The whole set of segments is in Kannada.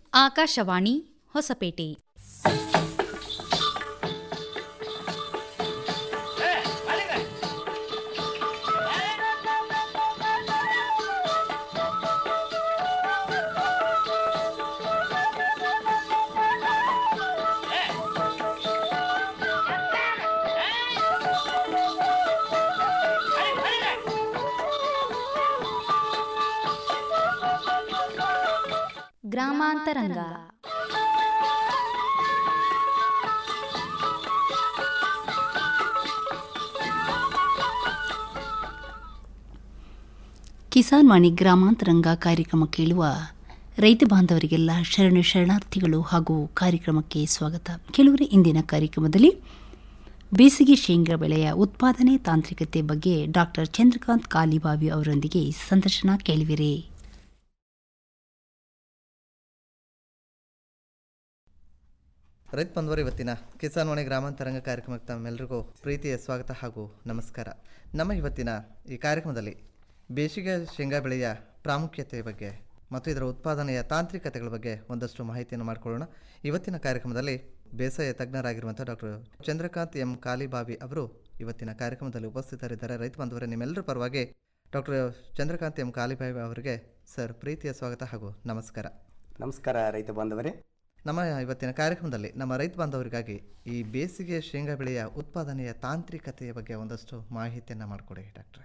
ಆಕಾಶವಾಣಿ ಹೊಸಪೇಟೆ ಗ್ರಾಮಾಂತರಂಗ ಕಿಸಾನ್ ವಾಣಿ ಗ್ರಾಮಾಂತರಂಗ ಕಾರ್ಯಕ್ರಮ ಕೇಳುವ ರೈತ ಬಾಂಧವರಿಗೆಲ್ಲ ಶರಣು ಶರಣಾರ್ಥಿಗಳು ಹಾಗೂ ಕಾರ್ಯಕ್ರಮಕ್ಕೆ ಸ್ವಾಗತ ಕೆಲವರೇ ಇಂದಿನ ಕಾರ್ಯಕ್ರಮದಲ್ಲಿ ಬೇಸಿಗೆ ಶೇಂಗಾ ಬೆಳೆಯ ಉತ್ಪಾದನೆ ತಾಂತ್ರಿಕತೆ ಬಗ್ಗೆ ಡಾಕ್ಟರ್ ಚಂದ್ರಕಾಂತ್ ಕಾಲಿಬಾವಿ ಅವರೊಂದಿಗೆ ಸಂದರ್ಶನ ಕೇಳುವಿರಿ ರೈತ ಬಂದವರು ಇವತ್ತಿನ ಕಿಸಾನ್ ವಾಣಿ ಗ್ರಾಮಾಂತರಂಗ ಕಾರ್ಯಕ್ರಮಕ್ಕೆ ತಮ್ಮೆಲ್ಲರಿಗೂ ಪ್ರೀತಿಯ ಸ್ವಾಗತ ಹಾಗೂ ನಮಸ್ಕಾರ ನಮ್ಮ ಇವತ್ತಿನ ಈ ಕಾರ್ಯಕ್ರಮದಲ್ಲಿ ಬೇಸಿಗೆ ಶೇಂಗಾ ಬೆಳೆಯ ಪ್ರಾಮುಖ್ಯತೆ ಬಗ್ಗೆ ಮತ್ತು ಇದರ ಉತ್ಪಾದನೆಯ ತಾಂತ್ರಿಕತೆಗಳ ಬಗ್ಗೆ ಒಂದಷ್ಟು ಮಾಹಿತಿಯನ್ನು ಮಾಡಿಕೊಳ್ಳೋಣ ಇವತ್ತಿನ ಕಾರ್ಯಕ್ರಮದಲ್ಲಿ ಬೇಸಾಯ ತಜ್ಞರಾಗಿರುವಂಥ ಡಾಕ್ಟರ್ ಚಂದ್ರಕಾಂತ್ ಎಂ ಕಾಲಿಬಾವಿ ಅವರು ಇವತ್ತಿನ ಕಾರ್ಯಕ್ರಮದಲ್ಲಿ ಉಪಸ್ಥಿತರಿದ್ದಾರೆ ರೈತ ಬಂಧುವರೇ ನಿಮ್ಮೆಲ್ಲರ ಪರವಾಗಿ ಡಾಕ್ಟರ್ ಚಂದ್ರಕಾಂತ್ ಎಂ ಕಾಲಿಬಾವಿ ಅವರಿಗೆ ಸರ್ ಪ್ರೀತಿಯ ಸ್ವಾಗತ ಹಾಗೂ ನಮಸ್ಕಾರ ನಮಸ್ಕಾರ ರೈತ ಬಾಂಧವರೇ ನಮ್ಮ ಇವತ್ತಿನ ಕಾರ್ಯಕ್ರಮದಲ್ಲಿ ನಮ್ಮ ರೈತ ಬಾಂಧವರಿಗಾಗಿ ಈ ಬೇಸಿಗೆ ಶೇಂಗಾ ಬೆಳೆಯ ಉತ್ಪಾದನೆಯ ತಾಂತ್ರಿಕತೆಯ ಬಗ್ಗೆ ಒಂದಷ್ಟು ಮಾಹಿತಿಯನ್ನು ಮಾಡಿಕೊಡಿ ಡಾಕ್ಟ್ರೆ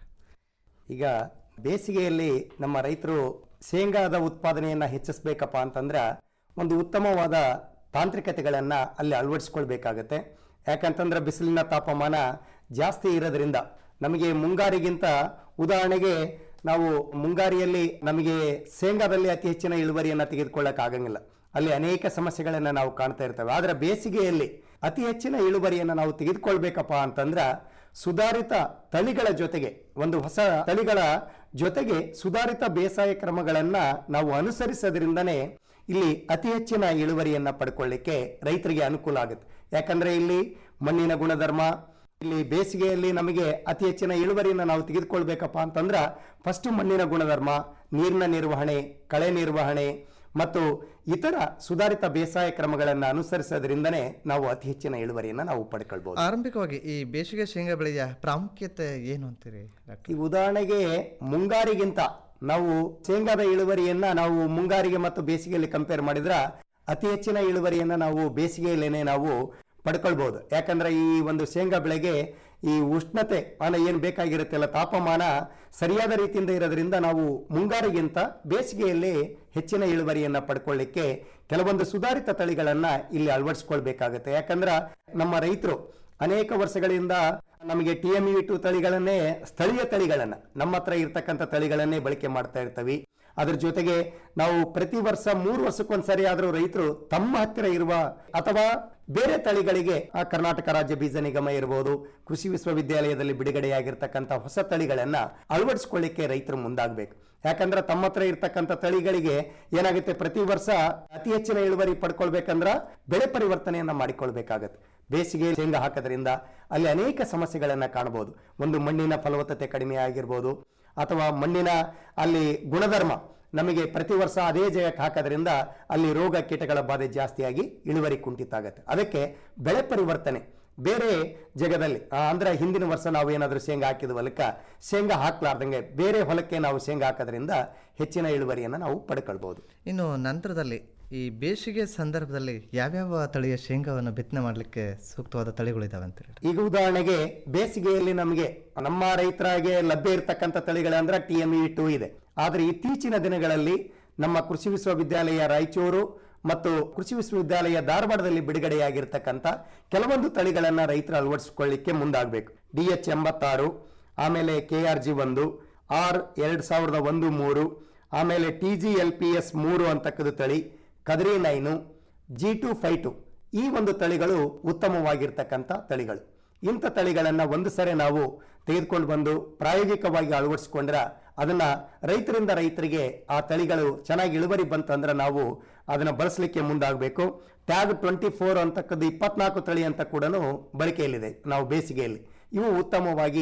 ಈಗ ಬೇಸಿಗೆಯಲ್ಲಿ ನಮ್ಮ ರೈತರು ಶೇಂಗಾದ ಉತ್ಪಾದನೆಯನ್ನು ಹೆಚ್ಚಿಸಬೇಕಪ್ಪ ಅಂತಂದ್ರೆ ಒಂದು ಉತ್ತಮವಾದ ತಾಂತ್ರಿಕತೆಗಳನ್ನು ಅಲ್ಲಿ ಅಳವಡಿಸ್ಕೊಳ್ಬೇಕಾಗತ್ತೆ ಯಾಕಂತಂದ್ರೆ ಬಿಸಿಲಿನ ತಾಪಮಾನ ಜಾಸ್ತಿ ಇರೋದ್ರಿಂದ ನಮಗೆ ಮುಂಗಾರಿಗಿಂತ ಉದಾಹರಣೆಗೆ ನಾವು ಮುಂಗಾರಿಯಲ್ಲಿ ನಮಗೆ ಶೇಂಗಾದಲ್ಲಿ ಅತಿ ಹೆಚ್ಚಿನ ಇಳುವರಿಯನ್ನು ತೆಗೆದುಕೊಳ್ಳಕ್ಕಾಗಂಗಿಲ್ಲ ಅಲ್ಲಿ ಅನೇಕ ಸಮಸ್ಯೆಗಳನ್ನು ನಾವು ಕಾಣ್ತಾ ಇರ್ತೇವೆ ಆದರೆ ಬೇಸಿಗೆಯಲ್ಲಿ ಅತಿ ಹೆಚ್ಚಿನ ಇಳುವರಿಯನ್ನು ನಾವು ತೆಗೆದುಕೊಳ್ಬೇಕಪ್ಪ ಅಂತಂದ್ರೆ ಸುಧಾರಿತ ತಳಿಗಳ ಜೊತೆಗೆ ಒಂದು ಹೊಸ ತಳಿಗಳ ಜೊತೆಗೆ ಸುಧಾರಿತ ಬೇಸಾಯ ಕ್ರಮಗಳನ್ನು ನಾವು ಅನುಸರಿಸೋದ್ರಿಂದನೇ ಇಲ್ಲಿ ಅತಿ ಹೆಚ್ಚಿನ ಇಳುವರಿಯನ್ನು ಪಡ್ಕೊಳ್ಳಿಕ್ಕೆ ರೈತರಿಗೆ ಅನುಕೂಲ ಆಗುತ್ತೆ ಯಾಕಂದ್ರೆ ಇಲ್ಲಿ ಮಣ್ಣಿನ ಗುಣಧರ್ಮ ಇಲ್ಲಿ ಬೇಸಿಗೆಯಲ್ಲಿ ನಮಗೆ ಅತಿ ಹೆಚ್ಚಿನ ಇಳುವರಿಯನ್ನು ನಾವು ತೆಗೆದುಕೊಳ್ಬೇಕಪ್ಪ ಅಂತಂದ್ರೆ ಫಸ್ಟ್ ಮಣ್ಣಿನ ಗುಣಧರ್ಮ ನೀರಿನ ನಿರ್ವಹಣೆ ಕಳೆ ನಿರ್ವಹಣೆ ಮತ್ತು ಇತರ ಸುಧಾರಿತ ಬೇಸಾಯ ಕ್ರಮಗಳನ್ನು ಅನುಸರಿಸೋದ್ರಿಂದನೇ ನಾವು ಅತಿ ಹೆಚ್ಚಿನ ಇಳುವರಿಯನ್ನು ನಾವು ಪಡ್ಕೊಳ್ಬಹುದು ಆರಂಭಿಕವಾಗಿ ಈ ಬೇಸಿಗೆ ಶೇಂಗಾ ಬೆಳೆಯ ಪ್ರಾಮುಖ್ಯತೆ ಏನು ಅಂತೀರಿ ಡಾಕ್ಟರ್ ಈ ಉದಾಹರಣೆಗೆ ಮುಂಗಾರಿಗಿಂತ ನಾವು ಶೇಂಗಾದ ಇಳುವರಿಯನ್ನ ನಾವು ಮುಂಗಾರಿಗೆ ಮತ್ತು ಬೇಸಿಗೆಯಲ್ಲಿ ಕಂಪೇರ್ ಮಾಡಿದ್ರೆ ಅತಿ ಹೆಚ್ಚಿನ ಇಳುವರಿಯನ್ನ ನಾವು ಬೇಸಿಗೆಯಲ್ಲೇನೆ ನಾವು ಪಡ್ಕೊಳ್ಬಹುದು ಯಾಕಂದ್ರೆ ಈ ಒಂದು ಶೇಂಗಾ ಬೆಳೆಗೆ ಈ ಉಷ್ಣತೆ ಅಲ್ಲ ಏನು ಬೇಕಾಗಿರುತ್ತಲ್ಲ ತಾಪಮಾನ ಸರಿಯಾದ ರೀತಿಯಿಂದ ಇರೋದ್ರಿಂದ ನಾವು ಮುಂಗಾರಿಗಿಂತ ಬೇಸಿಗೆಯಲ್ಲಿ ಹೆಚ್ಚಿನ ಇಳುವರಿಯನ್ನ ಪಡ್ಕೊಳ್ಳಿಕ್ಕೆ ಕೆಲವೊಂದು ಸುಧಾರಿತ ತಳಿಗಳನ್ನ ಇಲ್ಲಿ ಅಳವಡಿಸ್ಕೊಳ್ಬೇಕಾಗತ್ತೆ ಯಾಕಂದ್ರೆ ನಮ್ಮ ರೈತರು ಅನೇಕ ವರ್ಷಗಳಿಂದ ನಮಗೆ ಟಿ ಎಂ ಇ ಟು ತಳಿಗಳನ್ನೇ ಸ್ಥಳೀಯ ತಳಿಗಳನ್ನ ನಮ್ಮ ಹತ್ರ ಇರ್ತಕ್ಕಂಥ ತಳಿಗಳನ್ನೇ ಬಳಕೆ ಮಾಡ್ತಾ ಇರ್ತೀವಿ ಅದ್ರ ಜೊತೆಗೆ ನಾವು ಪ್ರತಿ ವರ್ಷ ಮೂರು ವರ್ಷಕ್ಕೊಂದ್ಸರಿ ಆದ್ರೂ ರೈತರು ತಮ್ಮ ಹತ್ತಿರ ಇರುವ ಅಥವಾ ಬೇರೆ ತಳಿಗಳಿಗೆ ಆ ಕರ್ನಾಟಕ ರಾಜ್ಯ ಬೀಜ ನಿಗಮ ಇರಬಹುದು ಕೃಷಿ ವಿಶ್ವವಿದ್ಯಾಲಯದಲ್ಲಿ ಬಿಡುಗಡೆಯಾಗಿರ್ತಕ್ಕಂಥ ಹೊಸ ತಳಿಗಳನ್ನ ಅಳವಡಿಸ್ಕೊಳ್ಳಿಕ್ಕೆ ರೈತರು ಮುಂದಾಗಬೇಕು ಯಾಕಂದ್ರೆ ತಮ್ಮ ಹತ್ರ ಇರ್ತಕ್ಕಂಥ ತಳಿಗಳಿಗೆ ಏನಾಗುತ್ತೆ ಪ್ರತಿ ವರ್ಷ ಅತಿ ಹೆಚ್ಚಿನ ಇಳುವರಿ ಪಡ್ಕೊಳ್ಬೇಕಂದ್ರ ಬೆಳೆ ಪರಿವರ್ತನೆಯನ್ನ ಮಾಡಿಕೊಳ್ಬೇಕಾಗತ್ತೆ ಬೇಸಿಗೆ ಶೇಂಗಾ ಹಾಕೋದ್ರಿಂದ ಅಲ್ಲಿ ಅನೇಕ ಸಮಸ್ಯೆಗಳನ್ನ ಕಾಣಬಹುದು ಒಂದು ಮಣ್ಣಿನ ಫಲವತ್ತತೆ ಕಡಿಮೆ ಆಗಿರ್ಬೋದು ಅಥವಾ ಮಣ್ಣಿನ ಅಲ್ಲಿ ಗುಣಧರ್ಮ ನಮಗೆ ಪ್ರತಿ ವರ್ಷ ಅದೇ ಜಾಗಕ್ಕೆ ಹಾಕೋದ್ರಿಂದ ಅಲ್ಲಿ ರೋಗ ಕೀಟಗಳ ಬಾಧೆ ಜಾಸ್ತಿಯಾಗಿ ಇಳುವರಿ ಕುಂಠಿತ ಆಗುತ್ತೆ ಅದಕ್ಕೆ ಬೆಳೆ ಪರಿವರ್ತನೆ ಬೇರೆ ಜಗದಲ್ಲಿ ಆ, ಅಂದ್ರೆ ಹಿಂದಿನ ವರ್ಷ ನಾವು ಏನಾದರೂ ಶೇಂಗಾ ಹಾಕಿದ ಹೊಲಕ್ಕ ಶೇಂಗಾ ಹಾಕ್ಲಾರ್ದಂಗೆ ಬೇರೆ ಹೊಲಕ್ಕೆ ನಾವು ಶೇಂಗಾ ಹಾಕೋದ್ರಿಂದ ಹೆಚ್ಚಿನ ಇಳುವರಿಯನ್ನು ನಾವು ಪಡ್ಕೊಳ್ಬಹುದು ಇನ್ನು ನಂತರದಲ್ಲಿ ಈ ಬೇಸಿಗೆ ಸಂದರ್ಭದಲ್ಲಿ ಯಾವ್ಯಾವ ತಳಿಯ ಶೇಂಗಾವನ್ನು ಬಿತ್ತನೆ ಮಾಡಲಿಕ್ಕೆ ಸೂಕ್ತವಾದ ತಳಿಗಳಿದಾವೆ ಅಂತೀರಿ ಈಗ ಉದಾಹರಣೆಗೆ ಬೇಸಿಗೆಯಲ್ಲಿ ನಮಗೆ ನಮ್ಮ ರೈತರಾಗೆ ಲಭ್ಯ ಇರತಕ್ಕಂಥ ತಳಿಗಳಂದ್ರೆ ಟಿ ಎಂ ಇ ಟೂ ಇದೆ ಆದರೆ ಇತ್ತೀಚಿನ ದಿನಗಳಲ್ಲಿ ನಮ್ಮ ಕೃಷಿ ವಿಶ್ವವಿದ್ಯಾಲಯ ರಾಯಚೂರು ಮತ್ತು ಕೃಷಿ ವಿಶ್ವವಿದ್ಯಾಲಯ ಧಾರವಾಡದಲ್ಲಿ ಬಿಡುಗಡೆಯಾಗಿರ್ತಕ್ಕಂಥ ಕೆಲವೊಂದು ತಳಿಗಳನ್ನ ರೈತರು ಅಳವಡಿಸಿಕೊಳ್ಳಿಕ್ಕೆ ಮುಂದಾಗಬೇಕು ಡಿ ಎಚ್ ಎಂಬತ್ತಾರು ಆಮೇಲೆ ಕೆ ಆರ್ ಜಿ ಒಂದು ಆರ್ ಎರಡ್ ಸಾವಿರದ ಒಂದು ಮೂರು ಆಮೇಲೆ T G L P S ಮೂರು ಅಂತಕ್ಕದ್ದು ತಳಿ Kadri nine G two five two ಈ ಒಂದು ತಳಿಗಳು ಉತ್ತಮವಾಗಿರ್ತಕ್ಕಂಥ ತಳಿಗಳು ಇಂಥ ತಳಿಗಳನ್ನ ಒಂದು ಸರಿ ನಾವು ತೆಗೆದುಕೊಂಡು ಬಂದು ಪ್ರಾಯೋಗಿಕವಾಗಿ ಅಳವಡಿಸಿಕೊಂಡ್ರೆ ಅದನ್ನ ರೈತರಿಂದ ರೈತರಿಗೆ ಆ ತಳಿಗಳು ಚೆನ್ನಾಗಿ ಇಳುವರಿ ಬಂತಂದ್ರೆ ನಾವು ಅದನ್ನ ಬಳಸಲಿಕ್ಕೆ ಮುಂದಾಗಬೇಕು ಟ್ಯಾಗ್ ಟ್ವೆಂಟಿ ಫೋರ್ ಅಂತಕ್ಕದ್ದು ಇಪ್ಪತ್ನಾಲ್ಕು ತಳಿ ಅಂತ ಕೂಡ ಬಳಕೆಯಲ್ಲಿದೆ ನಾವು ಬೇಸಿಗೆಯಲ್ಲಿ ಇವು ಉತ್ತಮವಾಗಿ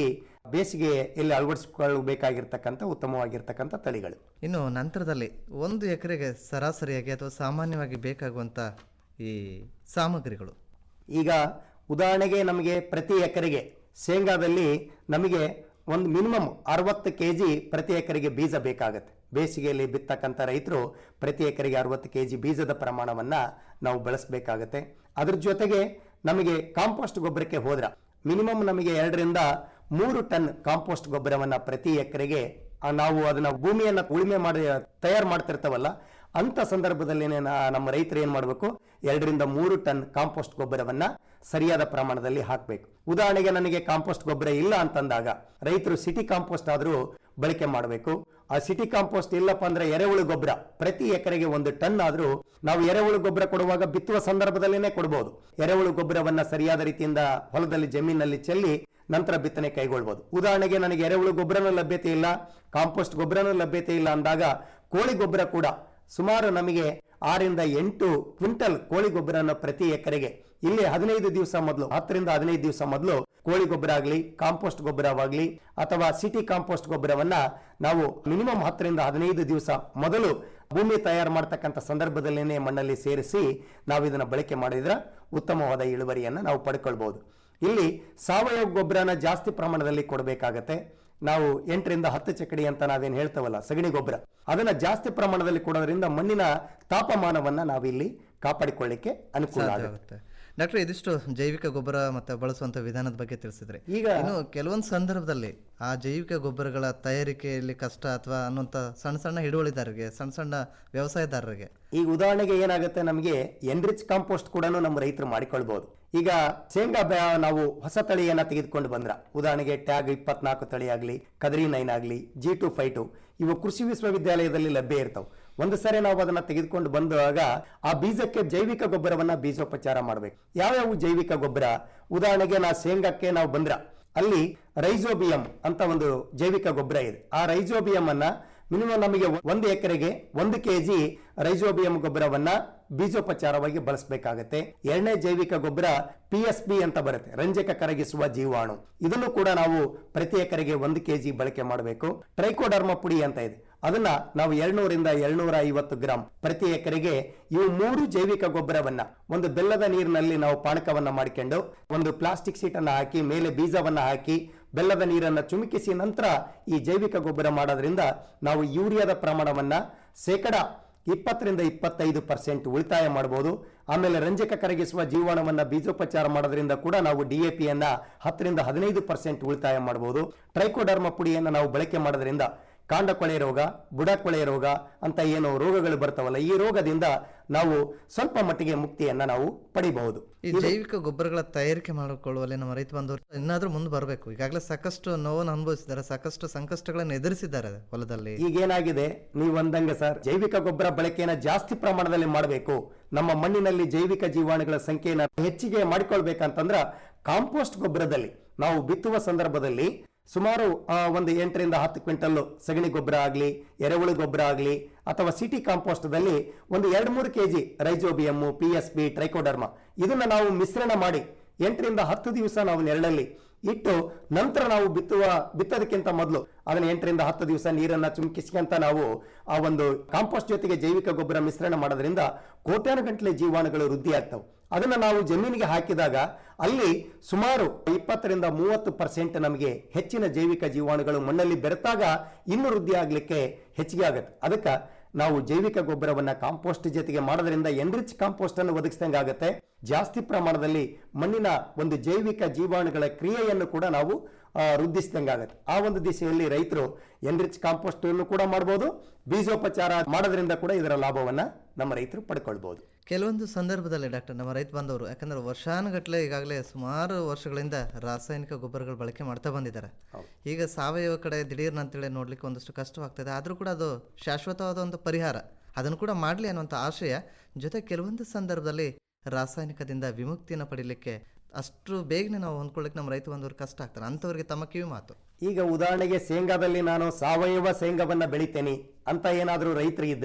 ಬೇಸಿಗೆಯಲ್ಲಿ ಅಳವಡಿಸಿಕೊಳ್ಳಬೇಕಾಗಿರ್ತಕ್ಕಂಥ ಉತ್ತಮವಾಗಿರ್ತಕ್ಕಂಥ ತಳಿಗಳು ಇನ್ನು ನಂತರದಲ್ಲಿ ಒಂದು ಎಕರೆಗೆ ಸರಾಸರಿಯಾಗಿ ಅಥವಾ ಸಾಮಾನ್ಯವಾಗಿ ಬೇಕಾಗುವಂಥ ಈ ಸಾಮಗ್ರಿಗಳು ಈಗ ಉದಾಹರಣೆಗೆ ನಮಗೆ ಪ್ರತಿ ಎಕರೆಗೆ ಶೇಂಗಾದಲ್ಲಿ ನಮಗೆ ಒಂದು ಮಿನಿಮಮ್ ಅರವತ್ತು ಕೆ ಜಿ ಪ್ರತಿ ಎಕರೆಗೆ ಬೀಜ ಬೇಕಾಗುತ್ತೆ ಬೇಸಿಗೆಯಲ್ಲಿ ಬಿತ್ತಕ್ಕಂಥ ರೈತರು ಪ್ರತಿ ಎಕರೆಗೆ ಅರವತ್ತು ಕೆ ಜಿ ಬೀಜದ ಪ್ರಮಾಣವನ್ನು ನಾವು ಬಳಸಬೇಕಾಗತ್ತೆ ಅದ್ರ ಜೊತೆಗೆ ನಮಗೆ ಕಾಂಪೋಸ್ಟ್ ಗೊಬ್ಬರಕ್ಕೆ ಹೋದ್ರ ಮಿನಿಮಮ್ ನಮಗೆ ಎರಡರಿಂದ ಮೂರು ಟನ್ ಕಾಂಪೋಸ್ಟ್ ಗೊಬ್ಬರವನ್ನು ಪ್ರತಿ ಎಕರೆಗೆ ಆ, ನಾವು ಅದನ್ನ ಭೂಮಿಯನ್ನ ಉಳುಮೆ ಮಾಡಿ ತಯಾರು ಮಾಡ್ತಿರ್ತಾವಲ್ಲ ಅಂತ ಸಂದರ್ಭದಲ್ಲಿ ನಮ್ಮ ರೈತರು ಏನ್ ಮಾಡಬೇಕು ಎರಡರಿಂದ ಮೂರು ಟನ್ ಕಾಂಪೋಸ್ಟ್ ಗೊಬ್ಬರವನ್ನ ಸರಿಯಾದ ಪ್ರಮಾಣದಲ್ಲಿ ಹಾಕಬೇಕು ಉದಾಹರಣೆಗೆ ನನಗೆ ಕಾಂಪೋಸ್ಟ್ ಗೊಬ್ಬರ ಇಲ್ಲ ಅಂತಂದಾಗ ರೈತರು ಸಿಟಿ ಕಾಂಪೋಸ್ಟ್ ಆದರೂ ಬಳಕೆ ಮಾಡಬೇಕು ಆ ಸಿಟಿ ಕಾಂಪೋಸ್ಟ್ ಇಲ್ಲಪ್ಪ ಅಂದ್ರೆ ಎರೆಹುಳು ಗೊಬ್ಬರ ಪ್ರತಿ ಎಕರೆಗೆ ಒಂದು ಟನ್ ಆದ್ರೂ ನಾವು ಎರೆಹುಳು ಗೊಬ್ಬರ ಕೊಡುವಾಗ ಬಿತ್ತುವ ಸಂದರ್ಭದಲ್ಲೇನೆ ಕೊಡಬಹುದು ಎರೆಹುಳು ಗೊಬ್ಬರವನ್ನ ಸರಿಯಾದ ರೀತಿಯಿಂದ ಹೊಲದಲ್ಲಿ ಜಮೀನಲ್ಲಿ ಚೆಲ್ಲಿ ನಂತರ ಬಿತ್ತನೆ ಕೈಗೊಳ್ಬಹುದು ಉದಾಹರಣೆಗೆ ನನಗೆ ಎರೆಹುಳು ಗೊಬ್ಬರನೂ ಲಭ್ಯತೆ ಇಲ್ಲ ಕಾಂಪೋಸ್ಟ್ ಗೊಬ್ಬರನೂ ಲಭ್ಯತೆ ಇಲ್ಲ ಅಂದಾಗ ಕೋಳಿ ಗೊಬ್ಬರ ಕೂಡ ಸುಮಾರು ನಮಗೆ ಆರಿಂದ ಎಂಟು ಕ್ವಿಂಟಲ್ ಕೋಳಿ ಗೊಬ್ಬರನ ಪ್ರತಿ ಎಕರೆಗೆ ಇಲ್ಲಿ ಹದಿನೈದು ದಿವಸ ಮೊದಲು ಹತ್ತರಿಂದ ಹದಿನೈದು ದಿವಸ ಮೊದಲು ಕೋಳಿ ಗೊಬ್ಬರ ಆಗಲಿ ಕಾಂಪೋಸ್ಟ್ ಗೊಬ್ಬರವಾಗಲಿ ಅಥವಾ ಸಿಟಿ ಕಾಂಪೋಸ್ಟ್ ಗೊಬ್ಬರವನ್ನ ನಾವು ಮಿನಿಮಮ್ ಹತ್ತರಿಂದ ಹದಿನೈದು ದಿವಸ ಮೊದಲು ಭೂಮಿ ತಯಾರು ಮಾಡ್ತಕ್ಕಂಥ ಸಂದರ್ಭದಲ್ಲೇನೆ ಮಣ್ಣಲ್ಲಿ ಸೇರಿಸಿ ನಾವು ಇದನ್ನ ಬಳಕೆ ಮಾಡಿದ್ರೆ ಉತ್ತಮವಾದ ಇಳುವರಿಯನ್ನ ನಾವು ಪಡ್ಕೊಳ್ಬಹುದು ಇಲ್ಲಿ ಸಾವಯವ ಗೊಬ್ಬರನ ಜಾಸ್ತಿ ಪ್ರಮಾಣದಲ್ಲಿ ಕೊಡಬೇಕಾಗತ್ತೆ ನಾವು ಎಂಟರಿಂದ ಹತ್ತು ಚಕಡಿ ಅಂತ ನಾವೇನು ಹೇಳ್ತೇವಲ್ಲ ಸಗಣಿ ಗೊಬ್ಬರ ಅದನ್ನ ಜಾಸ್ತಿ ಪ್ರಮಾಣದಲ್ಲಿ ಕೊಡೋದ್ರಿಂದ ಮಣ್ಣಿನ ತಾಪಮಾನವನ್ನ ನಾವಿಲ್ಲಿ ಕಾಪಾಡಿಕೊಳ್ಳಿಕ್ಕೆ ಅನುಕೂಲ ಸಾಧ್ಯ ಆಗುತ್ತೆ ಆಗುತ್ತೆ ಡಾಕ್ಟರ್ ಇದಿಷ್ಟು ಜೈವಿಕ ಗೊಬ್ಬರ ಮತ್ತು ಬಳಸುವಂಥ ವಿಧಾನದ ಬಗ್ಗೆ ತಿಳಿಸಿದ್ರೆ ಈಗ ಇನ್ನು ಕೆಲವೊಂದು ಸಂದರ್ಭದಲ್ಲಿ ಆ ಜೈವಿಕ ಗೊಬ್ಬರಗಳ ತಯಾರಿಕೆಯಲ್ಲಿ ಕಷ್ಟ ಅಥವಾ ಅನ್ನುವಂಥ ಸಣ್ಣ ಸಣ್ಣ ಹಿಡುವಳಿದಾರರಿಗೆ ಸಣ್ಣ ಸಣ್ಣ ವ್ಯವಸಾಯದಾರರಿಗೆ ಈಗ ಉದಾಹರಣೆಗೆ ಏನಾಗುತ್ತೆ ನಮಗೆ ಎನ್ರಿಚ್ ಕಾಂಪೋಸ್ಟ್ ಕೂಡ ನಮ್ಮ ರೈತರು ಮಾಡಿಕೊಳ್ಬಹುದು ಈಗ ಶೇಂಗಾ ಬೆ- ನಾವು ಹೊಸ ತಳಿಯನ್ನ ತೆಗೆದುಕೊಂಡು ಬಂದ್ರ ಉದಾಹರಣೆಗೆ ಟ್ಯಾಗ್ ಇಪ್ಪತ್ನಾಲ್ಕು ತಳಿ ಆಗಲಿ ಕದರಿ ನೈನ್ ಆಗಲಿ ಜಿ ಟು ಫೈ ಟು ಇವು ಕೃಷಿ ವಿಶ್ವವಿದ್ಯಾಲಯದಲ್ಲಿ ಲಭ್ಯ ಇರ್ತಾವೆ ಒಂದು ಸರಿ ನಾವು ಅದನ್ನ ತೆಗೆದುಕೊಂಡು ಬಂದಾಗ ಆ ಬೀಜಕ್ಕೆ ಜೈವಿಕ ಗೊಬ್ಬರವನ್ನ ಬೀಜೋಪಚಾರ ಮಾಡಬೇಕು ಯಾವ್ಯಾವ ಜೈವಿಕ ಗೊಬ್ಬರ ಉದಾಹರಣೆಗೆ ನಾ ಶೇಂಗಾಕ್ಕೆ ನಾವು ಬಂದ್ರ ಅಲ್ಲಿ ರೈಜೋಬಿಯಂ ಅಂತ ಒಂದು ಜೈವಿಕ ಗೊಬ್ಬರ ಇದೆ ಆ ರೈಜೋಬಿಯಂ ಅನ್ನ ಮಿನಿಮಮ್ ನಮಗೆ ಒಂದು ಎಕರೆಗೆ ಒಂದು ಕೆಜಿ ರೈಜೋಬಿಯಂ ಗೊಬ್ಬರವನ್ನ ಬೀಜೋಪಚಾರವಾಗಿ ಬಳಸಬೇಕಾಗತ್ತೆ ಎರಡನೇ ಜೈವಿಕ ಗೊಬ್ಬರ ಪಿ ಎಸ್ ಬಿ ಅಂತ ಬರುತ್ತೆ ರಂಜಕ ಕರಗಿಸುವ ಜೀವಾಣು ಇದನ್ನು ಕೂಡ ನಾವು ಪ್ರತಿ ಎಕರೆಗೆ ಒಂದು ಕೆಜಿ ಬಳಕೆ ಮಾಡಬೇಕು ಟ್ರೈಕೋಡರ್ಮ ಪುಡಿ ಅಂತ ಇದೆ ಅದನ್ನ ನಾವು ಎರಡ್ನೂರಿಂದ ಎರಡ್ನೂರ ಐವತ್ತು ಗ್ರಾಂ ಪ್ರತಿ ಎಕರೆಗೆ ಇವು ಮೂರು ಜೈವಿಕ ಗೊಬ್ಬರವನ್ನ ಒಂದು ಬೆಲ್ಲದ ನೀರಿನಲ್ಲಿ ನಾವು ಪಾನಕವನ್ನ ಮಾಡಿಕೊಂಡು ಒಂದು ಪ್ಲಾಸ್ಟಿಕ್ ಶೀಟ್ ಅನ್ನ ಹಾಕಿ ಮೇಲೆ ಬೀಜವನ್ನ ಹಾಕಿ ಬೆಲ್ಲದ ನೀರನ್ನ ಚುಮುಕಿಸಿ ನಂತರ ಈ ಜೈವಿಕ ಗೊಬ್ಬರ ಮಾಡೋದ್ರಿಂದ ನಾವು ಯೂರಿಯಾದ ಪ್ರಮಾಣವನ್ನ ಶೇಕಡ ಇಪ್ಪತ್ತರಿಂದ ಇಪ್ಪತ್ತೈದು ಪರ್ಸೆಂಟ್ ಉಳಿತಾಯ ಮಾಡಬಹುದು ಆಮೇಲೆ ರಂಜಕ ಕರಗಿಸುವ ಜೀವಾಣುವನ್ನ ಬೀಜೋಪಚಾರ ಮಾಡೋದ್ರಿಂದ ಕೂಡ ನಾವು ಡಿಎಪಿಯನ್ನ ಹತ್ತರಿಂದ ಹದಿನೈದು ಪರ್ಸೆಂಟ್ ಉಳಿತಾಯ ಮಾಡಬಹುದು ಟ್ರೈಕೋಡರ್ಮ ಪುಡಿಯನ್ನ ನಾವು ಬಳಕೆ ಮಾಡೋದ್ರಿಂದ ಕಾಂಡ ಕೊಳೆ ರೋಗ ಬುಡ ಕೊಳೆ ರೋಗ ಅಂತ ಏನು ರೋಗಗಳು ಬರ್ತಾವಲ್ಲ ಈ ರೋಗದಿಂದ ನಾವು ಸ್ವಲ್ಪ ಮಟ್ಟಿಗೆ ಮುಕ್ತಿಯನ್ನ ನಾವು ಪಡಿಬಹುದು ಈ ಜೈವಿಕ ಗೊಬ್ಬರಗಳ ತಯಾರಿಕೆ ಮಾಡಿಕೊಳ್ಳುವಲ್ಲಿ ನಮ್ಮ ರೈತ ಬಂದವರು ಇನ್ನಾದ್ರೂ ಮುಂದೆ ಬರಬೇಕು ಈಗಾಗಲೇ ಸಾಕಷ್ಟು ನೋವನ್ನು ಅನುಭವಿಸಿದ್ದಾರೆ ಸಾಕಷ್ಟು ಸಂಕಷ್ಟಗಳನ್ನು ಎದುರಿಸಿದ್ದಾರೆ ಹೊಲದಲ್ಲಿ ಈಗೇನಾಗಿದೆ ನೀವು ಅಂದಂಗೆ ಸರ್ ಜೈವಿಕ ಗೊಬ್ಬರ ಬಳಕೆಯನ್ನ ಜಾಸ್ತಿ ಪ್ರಮಾಣದಲ್ಲಿ ಮಾಡಬೇಕು ನಮ್ಮ ಮಣ್ಣಿನಲ್ಲಿ ಜೈವಿಕ ಜೀವಾಣುಗಳ ಸಂಖ್ಯೆಯನ್ನ ಹೆಚ್ಚಿಗೆ ಮಾಡಿಕೊಳ್ಬೇಕಂತಂದ್ರ ಕಾಂಪೋಸ್ಟ್ ಗೊಬ್ಬರದಲ್ಲಿ ನಾವು ಬಿತ್ತುವ ಸಂದರ್ಭದಲ್ಲಿ ಸುಮಾರು ಆ, ಒಂದು ಎಂಟರಿಂದ ಹತ್ತು ಕ್ವಿಂಟಲ್ ಸಗಣಿ ಗೊಬ್ಬರ ಆಗಲಿ ಎರೆಹುಳು ಗೊಬ್ಬರ ಆಗಲಿ ಅಥವಾ ಸಿಟಿ ಕಾಂಪೋಸ್ಟ್ದಲ್ಲಿ ಒಂದು ಎರಡು ಮೂರು KG rhizobium P S B trichoderma ಇದನ್ನ ನಾವು ಮಿಶ್ರಣ ಮಾಡಿ ಎಂಟರಿಂದ ಹತ್ತು ದಿವಸ ನಾವು ನೆರಳಲ್ಲಿ ಇಟ್ಟು ನಂತರ ನಾವು ಬಿತ್ತುವ ಬಿತ್ತೋದಕ್ಕಿಂತ ಮೊದಲು ಅದನ್ನ ಎಂಟರಿಂದ ಹತ್ತು ದಿವಸ ನೀರನ್ನ ಚುಮಕಿಸ್ಕೊಂತ ನಾವು ಆ ಒಂದು ಕಾಂಪೋಸ್ಟ್ ಜೊತೆಗೆ ಜೈವಿಕ ಗೊಬ್ಬರ ಮಿಶ್ರಣ ಮಾಡೋದ್ರಿಂದ ಕೋಟ್ಯಾನು ಗಂಟಲೆ ಜೀವಾಣುಗಳು ವೃದ್ಧಿ ಆಗ್ತವೆ ಅದನ್ನ ನಾವು ಜಮೀನಿಗೆ ಹಾಕಿದಾಗ ಅಲ್ಲಿ ಸುಮಾರು ಇಪ್ಪತ್ತರಿಂದ ಮೂವತ್ತು ಪರ್ಸೆಂಟ್ ನಮಗೆ ಹೆಚ್ಚಿನ ಜೈವಿಕ ಜೀವಾಣುಗಳು ಮಣ್ಣಲ್ಲಿ ಬೆರೆತಾಗ ಇನ್ನೂ ವೃದ್ಧಿ ಆಗ್ಲಿಕ್ಕೆ ಹೆಚ್ಚಿಗೆ ಆಗುತ್ತೆ ಅದಕ್ಕೆ ನಾವು ಜೈವಿಕ ಗೊಬ್ಬರವನ್ನ ಕಾಂಪೋಸ್ಟ್ ಜೊತೆಗೆ ಮಾಡೋದ್ರಿಂದ ಎನ್ರಿಚ್ ಕಾಂಪೋಸ್ಟ್ ಅನ್ನು ಒದಗಿಸಿದಂಗೆ ಆಗುತ್ತೆ ಜಾಸ್ತಿ ಪ್ರಮಾಣದಲ್ಲಿ ಮಣ್ಣಿನ ಒಂದು ಜೈವಿಕ ಜೀವಾಣುಗಳ ಕ್ರಿಯೆಯನ್ನು ಕೂಡ ನಾವು ಆ, ವೃದ್ಧಿಸಿದಂಗೆ ಆಗುತ್ತೆ ಆ ಒಂದು ದಿಶೆಯಲ್ಲಿ ರೈತರು ಎನ್ರಿಚ್ ಕಾಂಪೋಸ್ಟ್ ಅನ್ನು ಕೂಡ ಮಾಡಬಹುದು ಬೀಜೋಪಚಾರ ಮಾಡೋದ್ರಿಂದ ಕೂಡ ಇದರ ಲಾಭವನ್ನ ನಮ್ಮ ರೈತರು ಪಡ್ಕೊಳ್ಬಹುದು ಕೆಲವೊಂದು ಸಂದರ್ಭದಲ್ಲಿ ಡಾಕ್ಟರ್ ನಮ್ಮ ರೈತ ಬಂದವರು ಯಾಕಂದ್ರೆ ವರ್ಷಾನುಗಟ್ಟಲೆ ಈಗಾಗಲೇ ಸುಮಾರು ವರ್ಷಗಳಿಂದ ರಾಸಾಯನಿಕ ಗೊಬ್ಬರಗಳು ಬಳಕೆ ಮಾಡ್ತಾ ಬಂದಿದ್ದಾರೆ ಈಗ ಸಾವಯವ ಕಡೆ ದಿಢೀರ್ನ ಅಂತೇಳಿ ನೋಡ್ಲಿಕ್ಕೆ ಒಂದಷ್ಟು ಕಷ್ಟವಾಗ್ತದೆ ಆದರೂ ಕೂಡ ಅದು ಶಾಶ್ವತವಾದ ಒಂದು ಪರಿಹಾರ ಅದನ್ನು ಕೂಡ ಮಾಡಲಿ ಅನ್ನುವಂಥ ಆಶಯ ಜೊತೆ ಕೆಲವೊಂದು ಸಂದರ್ಭದಲ್ಲಿ ರಾಸಾಯನಿಕದಿಂದ ವಿಮುಕ್ತಿಯನ್ನು ಪಡಿಲಿಕ್ಕೆ ಅಷ್ಟು ಬೇಗನೆ ನಾವು ಹೊಂದ್ಕೊಳ್ಳಿಕ್ಕೆ ನಮ್ಮ ರೈತ ಬಂದವರು ಕಷ್ಟ ಆಗ್ತಾರೆ ಅಂಥವ್ರಿಗೆ ತಮ್ಮ ಕಿವಿ ಮಾತು ಈಗ ಉದಾಹರಣೆಗೆ ಶೇಂಗಾದಲ್ಲಿ ನಾನು ಸಾವಯವ ಶೇಂಗಾವನ್ನ ಬೆಳಿತೇನೆ ಅಂತ ಏನಾದರೂ ರೈತರು ಇದ್ರ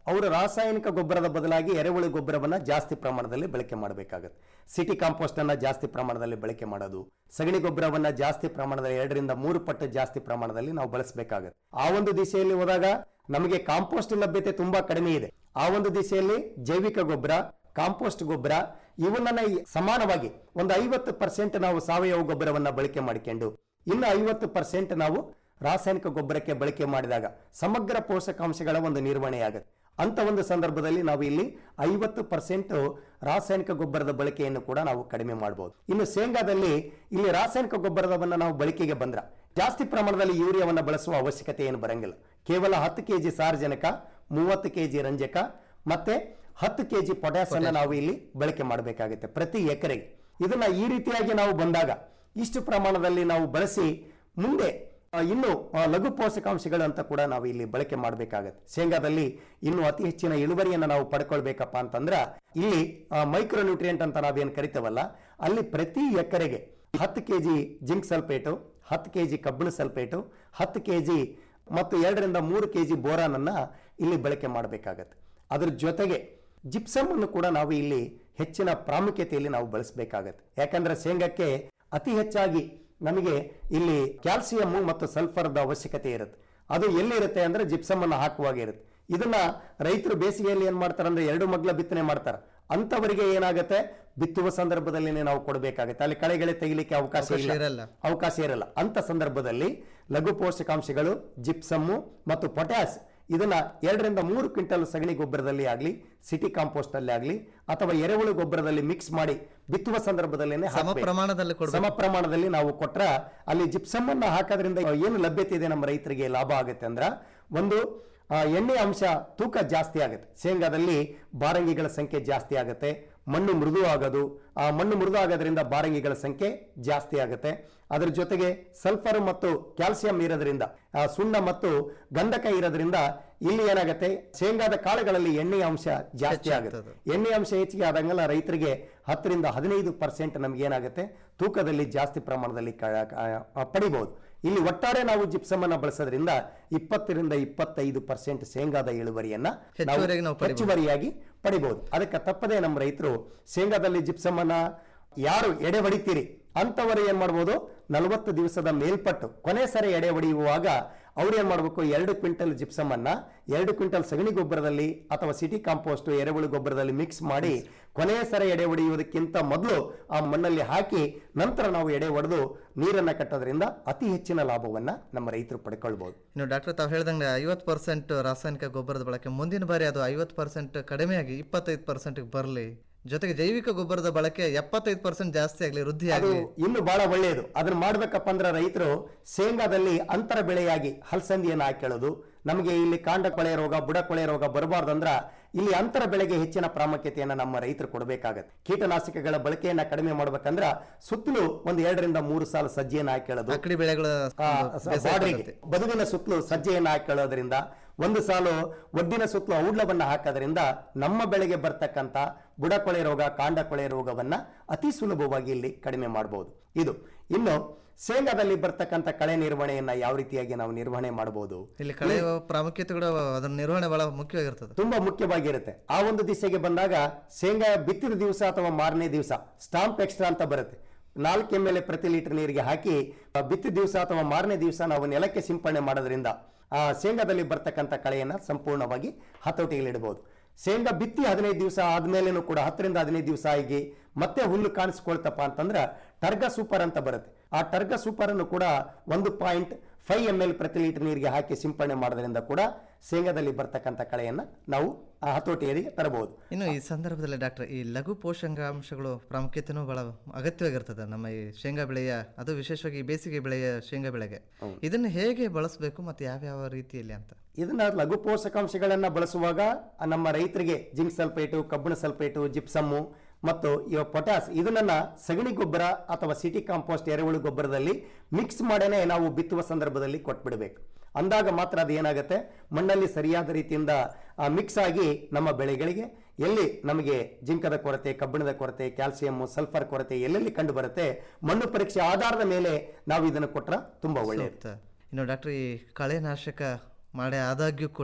ಅವರು ರಾಸಾಯನಿಕ ಗೊಬ್ಬರದ ಬದಲಾಗಿ ಎರೆಹುಳು ಗೊಬ್ಬರವನ್ನ ಜಾಸ್ತಿ ಪ್ರಮಾಣದಲ್ಲಿ ಬಳಕೆ ಮಾಡಬೇಕಾಗುತ್ತೆ ಸಿಟಿ ಕಾಂಪೋಸ್ಟ್ ಅನ್ನ ಜಾಸ್ತಿ ಪ್ರಮಾಣದಲ್ಲಿ ಬಳಕೆ ಮಾಡೋದು ಸಗಣಿ ಗೊಬ್ಬರವನ್ನ ಜಾಸ್ತಿ ಪ್ರಮಾಣದಲ್ಲಿ ಎರಡರಿಂದ ಮೂರು ಪಟ್ಟು ಜಾಸ್ತಿ ಪ್ರಮಾಣದಲ್ಲಿ ನಾವು ಬಳಸಬೇಕಾಗುತ್ತೆ ಆ ಒಂದು ದಿಶೆಯಲ್ಲಿ ಹೋದಾಗ ನಮಗೆ ಕಾಂಪೋಸ್ಟ್ ಲಭ್ಯತೆ ತುಂಬಾ ಕಡಿಮೆ ಇದೆ ಆ ಒಂದು ದಿಶೆಯಲ್ಲಿ ಜೈವಿಕ ಗೊಬ್ಬರ ಕಾಂಪೋಸ್ಟ್ ಗೊಬ್ಬರ ಇವನ್ನ ಸಮಾನವಾಗಿ ಒಂದು ಐವತ್ತು ಪರ್ಸೆಂಟ್ ನಾವು ಸಾವಯವ ಗೊಬ್ಬರವನ್ನ ಬಳಕೆ ಮಾಡಿಕೊಂಡು ಇನ್ನು ಐವತ್ತು ಪರ್ಸೆಂಟ್ ನಾವು ರಾಸಾಯನಿಕ ಗೊಬ್ಬರಕ್ಕೆ ಬಳಕೆ ಮಾಡಿದಾಗ ಸಮಗ್ರ ಪೋಷಕಾಂಶಗಳ ಒಂದು ನಿರ್ವಹಣೆಯಾಗುತ್ತೆ ಅಂತ ಒಂದು ಸಂದರ್ಭದಲ್ಲಿ ನಾವು ಇಲ್ಲಿ ಐವತ್ತು ಪರ್ಸೆಂಟ್ ರಾಸಾಯನಿಕ ಗೊಬ್ಬರದ ಬಳಕೆಯನ್ನು ಕೂಡ ನಾವು ಕಡಿಮೆ ಮಾಡಬಹುದು ಇನ್ನು ಶೇಂಗಾದಲ್ಲಿ ಇಲ್ಲಿ ರಾಸಾಯನಿಕ ಗೊಬ್ಬರವನ್ನ ನಾವು ಬಳಕೆಗೆ ಬಂದ್ರ ಜಾಸ್ತಿ ಪ್ರಮಾಣದಲ್ಲಿ ಯೂರಿಯಾವನ್ನ ಬಳಸುವ ಅವಶ್ಯಕತೆ ಏನು ಬರಂಗಿಲ್ಲ ಕೇವಲ ಹತ್ತು ಕೆಜಿ ಸಾರಜನಕ ಮೂವತ್ತು ಕೆಜಿ ರಂಜಕ ಮತ್ತೆ ಹತ್ತು ಕೆಜಿ ಪೊಟ್ಯಾಸ್ ಅನ್ನ ನಾವು ಇಲ್ಲಿ ಬಳಕೆ ಮಾಡಬೇಕಾಗುತ್ತೆ ಪ್ರತಿ ಎಕರೆಗೆ ಇದನ್ನ ಈ ರೀತಿಯಾಗಿ ನಾವು ಬಂದಾಗ ಇಷ್ಟು ಪ್ರಮಾಣದಲ್ಲಿ ನಾವು ಬಳಸಿ ಮುಂದೆ ಆ, ಇನ್ನು ಆ, ಲಘು ಪೋಷಕಾಂಶಗಳು ಅಂತ ಕೂಡ ನಾವು ಇಲ್ಲಿ ಬಳಕೆ ಮಾಡಬೇಕಾಗತ್ತೆ ಶೇಂಗಾದಲ್ಲಿ ಇನ್ನು ಅತಿ ಹೆಚ್ಚಿನ ಇಳುವರಿಯನ್ನು ನಾವು ಪಡ್ಕೊಳ್ಬೇಕಪ್ಪ ಅಂತಂದ್ರ ಇಲ್ಲಿ ಮೈಕ್ರೋ ನ್ಯೂಟ್ರಿಯೆಂಟ್ ಅಂತ ನಾವೇನು ಕರಿತೇವಲ್ಲ ಅಲ್ಲಿ ಪ್ರತಿ ಎಕರೆಗೆ ಹತ್ತು ಕೆಜಿ ಜಿಂಕ್ ಸಲ್ಫೇಟು ಹತ್ತು ಕೆಜಿ ಕಬ್ಬಿಣ ಸಲ್ಫೇಟು ಹತ್ತು ಕೆಜಿ ಮತ್ತು ಎರಡರಿಂದ ಮೂರು ಕೆಜಿ ಬೋರಾನ್ ಅನ್ನ ಇಲ್ಲಿ ಬಳಕೆ ಮಾಡಬೇಕಾಗತ್ತೆ ಅದ್ರ ಜೊತೆಗೆ ಜಿಪ್ಸಮ್ ಅನ್ನು ಕೂಡ ನಾವು ಇಲ್ಲಿ ಹೆಚ್ಚಿನ ಪ್ರಾಮುಖ್ಯತೆಯಲ್ಲಿ ನಾವು ಬಳಸಬೇಕಾಗತ್ತೆ ಯಾಕಂದ್ರೆ ಶೇಂಗಕ್ಕೆ ಅತಿ ಹೆಚ್ಚಾಗಿ ನಮಗೆ ಇಲ್ಲಿ ಕ್ಯಾಲ್ಸಿಯಂ ಮತ್ತು ಸಲ್ಫರ್ದ ಅವಶ್ಯಕತೆ ಇರುತ್ತೆ ಅದು ಎಲ್ಲಿರುತ್ತೆ ಅಂದ್ರೆ ಜಿಪ್ಸಮ್ ಅನ್ನು ಹಾಕುವಾಗ ಇರುತ್ತೆ ಇದನ್ನ ರೈತರು ಬೇಸಿಗೆಯಲ್ಲಿ ಏನ್ ಮಾಡ್ತಾರೆ ಅಂದ್ರೆ ಎರಡು ಮಗ್ಲ ಬಿತ್ತನೆ ಮಾಡ್ತಾರೆ ಅಂತವರಿಗೆ ಏನಾಗುತ್ತೆ ಬಿತ್ತುವ ಸಂದರ್ಭದಲ್ಲಿ ನಾವು ಕೊಡಬೇಕಾಗುತ್ತೆ ಅಲ್ಲಿ ಕಳೆಗಳೆ ತೆಗಿಲಿಕ್ಕೆ ಅವಕಾಶ ಅವಕಾಶ ಇಲ್ಲ ಇರಲ್ಲ. ಅವಕಾಶ ಇರಲ್ಲ ಅಂತ ಸಂದರ್ಭದಲ್ಲಿ ಲಘು ಪೋಷಕಾಂಶಗಳು ಜಿಪ್ಸಮ್ಮು ಮತ್ತು ಪೊಟ್ಯಾಸ್ ಇದನ್ನ ಎರಡರಿಂದ ಮೂರು ಕ್ವಿಂಟಲ್ ಸಗಣಿ ಗೊಬ್ಬರದಲ್ಲಿ ಆಗಲಿ ಸಿಟಿ ಕಾಂಪೋಸ್ಟ್ ಅಲ್ಲಿ ಆಗಲಿ ಅಥವಾ ಎರೆಹುಳು ಗೊಬ್ಬರದಲ್ಲಿ ಮಿಕ್ಸ್ ಮಾಡಿ ಬಿತ್ತುವ ಸಂದರ್ಭದಲ್ಲಿ ಸಮ ಪ್ರಮಾಣದಲ್ಲಿ ಕೊಡ್ಬೇಕು. ಸಮ ಪ್ರಮಾಣದಲ್ಲಿ ನಾವು ಕೊಟ್ರ ಅಲ್ಲಿ ಜಿಪ್ಸಮ್ ಅನ್ನ ಹಾಕೋದ್ರಿಂದ ಏನು ಲಭ್ಯತೆ ಇದೆ ನಮ್ಮ ರೈತರಿಗೆ ಲಾಭ ಆಗುತ್ತೆ ಅಂದ್ರ ಒಂದು ಆ, ಎಣ್ಣೆ ಅಂಶ ತೂಕ ಜಾಸ್ತಿ ಆಗುತ್ತೆ ಶೇಂಗಾದಲ್ಲಿ ಬಾರಂಗಿಗಳ ಸಂಖ್ಯೆ ಜಾಸ್ತಿ ಆಗುತ್ತೆ ಮಣ್ಣು ಮೃದು ಆಗೋದು ಆ ಮಣ್ಣು ಮೃದು ಆಗೋದ್ರಿಂದ ಬಾರಂಗಿಗಳ ಸಂಖ್ಯೆ ಜಾಸ್ತಿ ಆಗುತ್ತೆ ಅದರ ಜೊತೆಗೆ ಸಲ್ಫರ್ ಮತ್ತು ಕ್ಯಾಲ್ಸಿಯಂ ಇರೋದ್ರಿಂದ ಆ, ಸುಣ್ಣ ಮತ್ತು ಗಂಧಕ ಇರೋದ್ರಿಂದ ಇಲ್ಲಿ ಏನಾಗುತ್ತೆ ಶೇಂಗಾದ ಕಾಳುಗಳಲ್ಲಿ ಎಣ್ಣೆಯ ಅಂಶ ಜಾಸ್ತಿ ಆಗುತ್ತೆ ಹೆಚ್ಚಾಗ್ತದೆ. ಎಣ್ಣೆ ಅಂಶ ಹೆಚ್ಚಿಗೆ ಆದಂಗೆಲ್ಲ ರೈತರಿಗೆ ಹತ್ತರಿಂದ ಹದಿನೈದು ಪರ್ಸೆಂಟ್ ನಮ್ಗೆ ಏನಾಗುತ್ತೆ ತೂಕದಲ್ಲಿ ಜಾಸ್ತಿ ಪ್ರಮಾಣದಲ್ಲಿ ಕ- ಕ- ಪಡಿಬಹುದು ಇಲ್ಲಿ ಒಟ್ಟಾರೆ ನಾವು ಜಿಪ್ಸಮ್ ಅನ್ನ ಬಳಸೋದ್ರಿಂದ ಇಪ್ಪತ್ತರಿಂದ ಇಪ್ಪತ್ತೈದು ಪರ್ಸೆಂಟ್ ಶೇಂಗಾದ ಇಳುವರಿಯನ್ನ ನಾವು ಹೆಚ್ಚುವರಿಯಾಗಿ ನಾವು ಪಡಿಬಹುದು. ಹೆಚ್ಚುವರಿಯಾಗಿ ಪಡಿಬಹುದು ಅದಕ್ಕೆ ತಪ್ಪದೆ ನಮ್ಮ ರೈತರು ಶೇಂಗಾದಲ್ಲಿ ಜಿಪ್ಸಮ್ ಅನ್ನ ಯಾರು ಎಡೆ ಹೊಡಿತೀರಿ ಅಂತವರು ಏನ್ ಮಾಡ್ಬೋದು ನಲವತ್ತು ದಿವಸದ ಮೇಲ್ಪಟ್ಟು ಕೊನೆ ಸರಿ ಎಡೆ ಹೊಡೆಯುವಾಗ ಅವ್ರು ಏನ್ ಮಾಡ್ಬೇಕು ಎರಡು ಕ್ವಿಂಟಲ್ ಜಿಪ್ಸಮ್ ಅನ್ನ ಎರಡು ಕ್ವಿಂಟಲ್ ಸಗಣಿ ಗೊಬ್ಬರದಲ್ಲಿ ಅಥವಾ ಸಿಟಿ ಕಾಂಪೋಸ್ಟ್ ಎರೆಹುಳು ಗೊಬ್ಬರದಲ್ಲಿ ಮಿಕ್ಸ್ ಮಾಡಿ ಕೊನೆಯ ಸರಿ ಎಡೆ ಹೊಡೆಯುವುದಕ್ಕಿಂತ ಮೊದಲು ಆ ಮಣ್ಣಲ್ಲಿ ಹಾಕಿ ನಂತರ ನಾವು ಎಡೆ ಹೊಡೆದು ನೀರನ್ನ ಕಟ್ಟೋದ್ರಿಂದ ಅತಿ ಹೆಚ್ಚಿನ ಲಾಭವನ್ನ ನಮ್ಮ ರೈತರು ಪಡ್ಕೊಳ್ಬಹುದು ಇನ್ನು ಡಾಕ್ಟರ್ ತಾವು ಹೇಳ್ದಂಗೆ ಐವತ್ತು ಪರ್ಸೆಂಟ್ ರಾಸಾಯನಿಕ ಗೊಬ್ಬರದ ಬಳಕೆ ಮುಂದಿನ ಬಾರಿ ಅದು ಐವತ್ತು ಪರ್ಸೆಂಟ್ ಕಡಿಮೆಯಾಗಿ ಇಪ್ಪತ್ತೈದು ಪರ್ಸೆಂಟ್ಗೆ ಬರಲಿ ಜೊತೆಗೆ ಜೈವಿಕ ಗೊಬ್ಬರದ ಬಳಕೆ ಎಪ್ಪತ್ತೈದು ಪರ್ಸೆಂಟ್ ಜಾಸ್ತಿ ಆಗಲಿ ವೃದ್ಧಿ ಅದು ಆಗಲಿ ಇನ್ನು ಬಹಳ ಒಳ್ಳೆಯದು ಅದನ್ನ ಮಾಡ್ಬೇಕಪ್ಪ ಅಂದ್ರೆ ರೈತರು ಶೇಂಗಾದಲ್ಲಿ ಅಂತರ ಬೆಳೆಯಾಗಿ ಹಲಸಂದಿಯನ್ನು ಹಾಕೊಳ್ಳೋದು ನಮಗೆ ಇಲ್ಲಿ ಕಾಂಡ ಕೊಳೆ ರೋಗ ಬುಡ ಕೊಳೆ ರೋಗ ಬರಬಾರ್ದಂದ್ರ ಇಲ್ಲಿ ಅಂತರ ಬೆಳೆಗೆ ಹೆಚ್ಚಿನ ಪ್ರಾಮುಖ್ಯತೆಯನ್ನ ನಮ್ಮ ರೈತರು ಕೊಡಬೇಕಾಗತ್ತೆ ಕೀಟನಾಶಕಗಳ ಬಳಕೆಯನ್ನ ಕಡಿಮೆ ಮಾಡ್ಬೇಕಂದ್ರ ಸುತ್ತಲೂ ಒಂದು ಎರಡರಿಂದ ಮೂರು ಸಾಲ ಸಜ್ಜೆಯನ್ನು ಹಾಕೊಳ್ಳೋದು ಅಕ್ಕಡಿ ಬೆಳೆಗಳ ಆ, ಒಂದು ಸ- ಬೇಸಾಯ ಬಾಡ್ರಿಗೆ ಪದ್ಧತಿ. ಬದುವಿನ ಸುತ್ತಲೂ ಸಜ್ಜೆಯನ್ನು ಹಾಕೊಳ್ಳೋದ್ರಿಂದ ಒಂದು ಸಾಲು ಒಡ್ಡಿನ ಸುತ್ತಲೂ ಔಡ್ಲವನ್ನ ಹಾಕೋದ್ರಿಂದ ನಮ್ಮ ಬೆಳೆಗೆ ಬರ್ತಕ್ಕಂತ ಬುಡಕೊಳೆ ರೋಗ ಕಾಂಡ ಕೊಳೆ ರೋಗವನ್ನ ಅತಿ ಸುಲಭವಾಗಿ ಇಲ್ಲಿ ಕಡಿಮೆ ಮಾಡಬಹುದು ಇದು ಇನ್ನು ಶೇಂಗಾದಲ್ಲಿ ಬರ್ತಕ್ಕಂತ ಕಳೆ ನಿರ್ವಹಣೆಯನ್ನ ಯಾವ ರೀತಿಯಾಗಿ ನಾವು ನಿರ್ವಹಣೆ ಮಾಡಬಹುದು ಇಲ್ಲಿ ಕಳೆಯುವ ಪ್ರಾಮುಖ್ಯತೆ ಕೂಡ ಅದರ ನಿರ್ವಹಣೆ ಬಹಳ ಮುಖ್ಯವಾಗಿರ್ತದೆ ತುಂಬಾ ಮುಖ್ಯವಾಗಿರುತ್ತೆ ಆ ಒಂದು ದಿಸೆಗೆ ಬಂದಾಗ ಶೇಂಗಾ ಬಿತ್ತಿದ ದಿವಸ ಅಥವಾ ಮಾರನೇ ದಿವಸ ಸ್ಟಾಂಪ್ ಎಕ್ಸ್ಟ್ರಾ ಅಂತ ಬರುತ್ತೆ ನಾಲ್ಕು ಎಮ್ ಎಲ್ ಪ್ರತಿ ಲೀಟರ್ ನೀರಿಗೆ ಹಾಕಿ ಆ ಬಿತ್ತಿದ ದಿವಸ ಅಥವಾ ಮಾರನೇ ದಿವಸ ನಾವು ನೆಲಕ್ಕೆ ಸಿಂಪಡಣೆ ಮಾಡೋದ್ರಿಂದ ಆ ಶೇಂಗಾದಲ್ಲಿ ಬರ್ತಕ್ಕಂಥ ಕಳೆಯನ್ನ ಸಂಪೂರ್ಣವಾಗಿ ಹತೋಟಿಯಲ್ಲಿಡಬಹುದು ಶೇಂಗಾ ಬಿತ್ತಿ ಹದಿನೈದು ದಿವಸ ಆದ್ಮೇಲೆನೂ ಕೂಡ ಹತ್ತರಿಂದ ಹದಿನೈದು ದಿವಸ ಆಗಿ ಮತ್ತೆ ಹುಲ್ಲು ಕಾಣಿಸ್ಕೊಳ್ತಪ್ಪ ಅಂತಂದ್ರೆ ಟರ್ಗ ಸೂಪರ್ ಅಂತ ಬರುತ್ತೆ ಆ ಟರ್ಗ ಸೂಪರ್ ಅನ್ನು ಕೂಡ ಒಂದು ಪಾಯಿಂಟ್ ಫೈವ್ ಎಮ್ ಎಲ್ ಪ್ರತಿ ಲೀಟರ್ ನೀರಿಗೆ ಹಾಕಿ ಸಿಂಪಡಣೆ ಮಾಡೋದ್ರಿಂದ ಕೂಡ ಶೇಂಗಾದಲ್ಲಿ ಬರ್ತಕ್ಕಂಥ ಕಳೆಯನ್ನ ನಾವು ಆ ಹತೋಟಿಯರಿಗೆ ತರಬಹುದು ಇನ್ನು ಈ ಸಂದರ್ಭದಲ್ಲಿ ಡಾಕ್ಟರ್ ಈ ಲಘು ಪೋಷಕಾಂಶಗಳು ಪ್ರಾಮುಖ್ಯತೆನೂ ಬಹಳ ಅಗತ್ಯವಾಗಿರ್ತದೆ ನಮ್ಮ ಈ ಶೇಂಗಾ ಬೆಳೆಯ ಅದು ವಿಶೇಷವಾಗಿ ಈ ಬೇಸಿಗೆ ಬೆಳೆಯ ಶೇಂಗಾ ಬೆಳೆಗೆ ಇದನ್ನು ಹೇಗೆ ಬಳಸಬೇಕು ಮತ್ತು ಯಾವ್ಯಾವ ರೀತಿಯಲ್ಲಿ ಅಂತ ಇದನ್ನ ಲಘು ಪೋಷಕಾಂಶಗಳನ್ನ ಬಳಸುವಾಗ ಆ ನಮ್ಮ ರೈತರಿಗೆ ಜಿಂಕ್ ಸಲ್ಫೇಟು ಕಬ್ಬಿಣ ಸಲ್ಫೇಟು ಜಿಪ್ಸಮ್ಮು ಮತ್ತು ಇವ ಪೊಟ್ಯಾಸ್ ಇದನ್ನ ಸಗಣಿ ಗೊಬ್ಬರ ಅಥವಾ ಸಿಟಿ ಕಾಂಪೋಸ್ಟ್ ಎರೆಹುಳು ಗೊಬ್ಬರದಲ್ಲಿ ಮಿಕ್ಸ್ ಮಾಡೇನೆ ನಾವು ಬಿತ್ತುವ ಸಂದರ್ಭದಲ್ಲಿ ಕೊಟ್ಬಿಡ್ಬೇಕು ಅಂದಾಗ ಮಾತ್ರ ಅದು ಏನಾಗುತ್ತೆ ಮಣ್ಣಲ್ಲಿ ಸರಿಯಾದ ರೀತಿಯಿಂದ ಮಿಕ್ಸ್ ಆಗಿ ನಮ್ಮ ಬೆಳೆಗಳಿಗೆ ಎಲ್ಲಿ ನಮಗೆ ಜಿಂಕದ ಕೊರತೆ ಕಬ್ಬಿಣದ ಕೊರತೆ ಕ್ಯಾಲ್ಸಿಯಂ ಸಲ್ಫರ್ ಕೊರತೆ ಎಲ್ಲೆಲ್ಲಿ ಕಂಡು ಬರುತ್ತೆ ಮಣ್ಣು ಪರೀಕ್ಷೆ ಆಧಾರದ ಮೇಲೆ ನಾವು ಇದನ್ನು ಕೊಟ್ರ ತುಂಬಾ ಒಳ್ಳೆಯದು ಸೂಕ್ತ. ಇನ್ನು ಡಾಕ್ಟರ್ ಈ ಕಳೆನಾಶಕ ಮಾಡೇ ಆದಾಗ್ಯೂ ಕೂಡ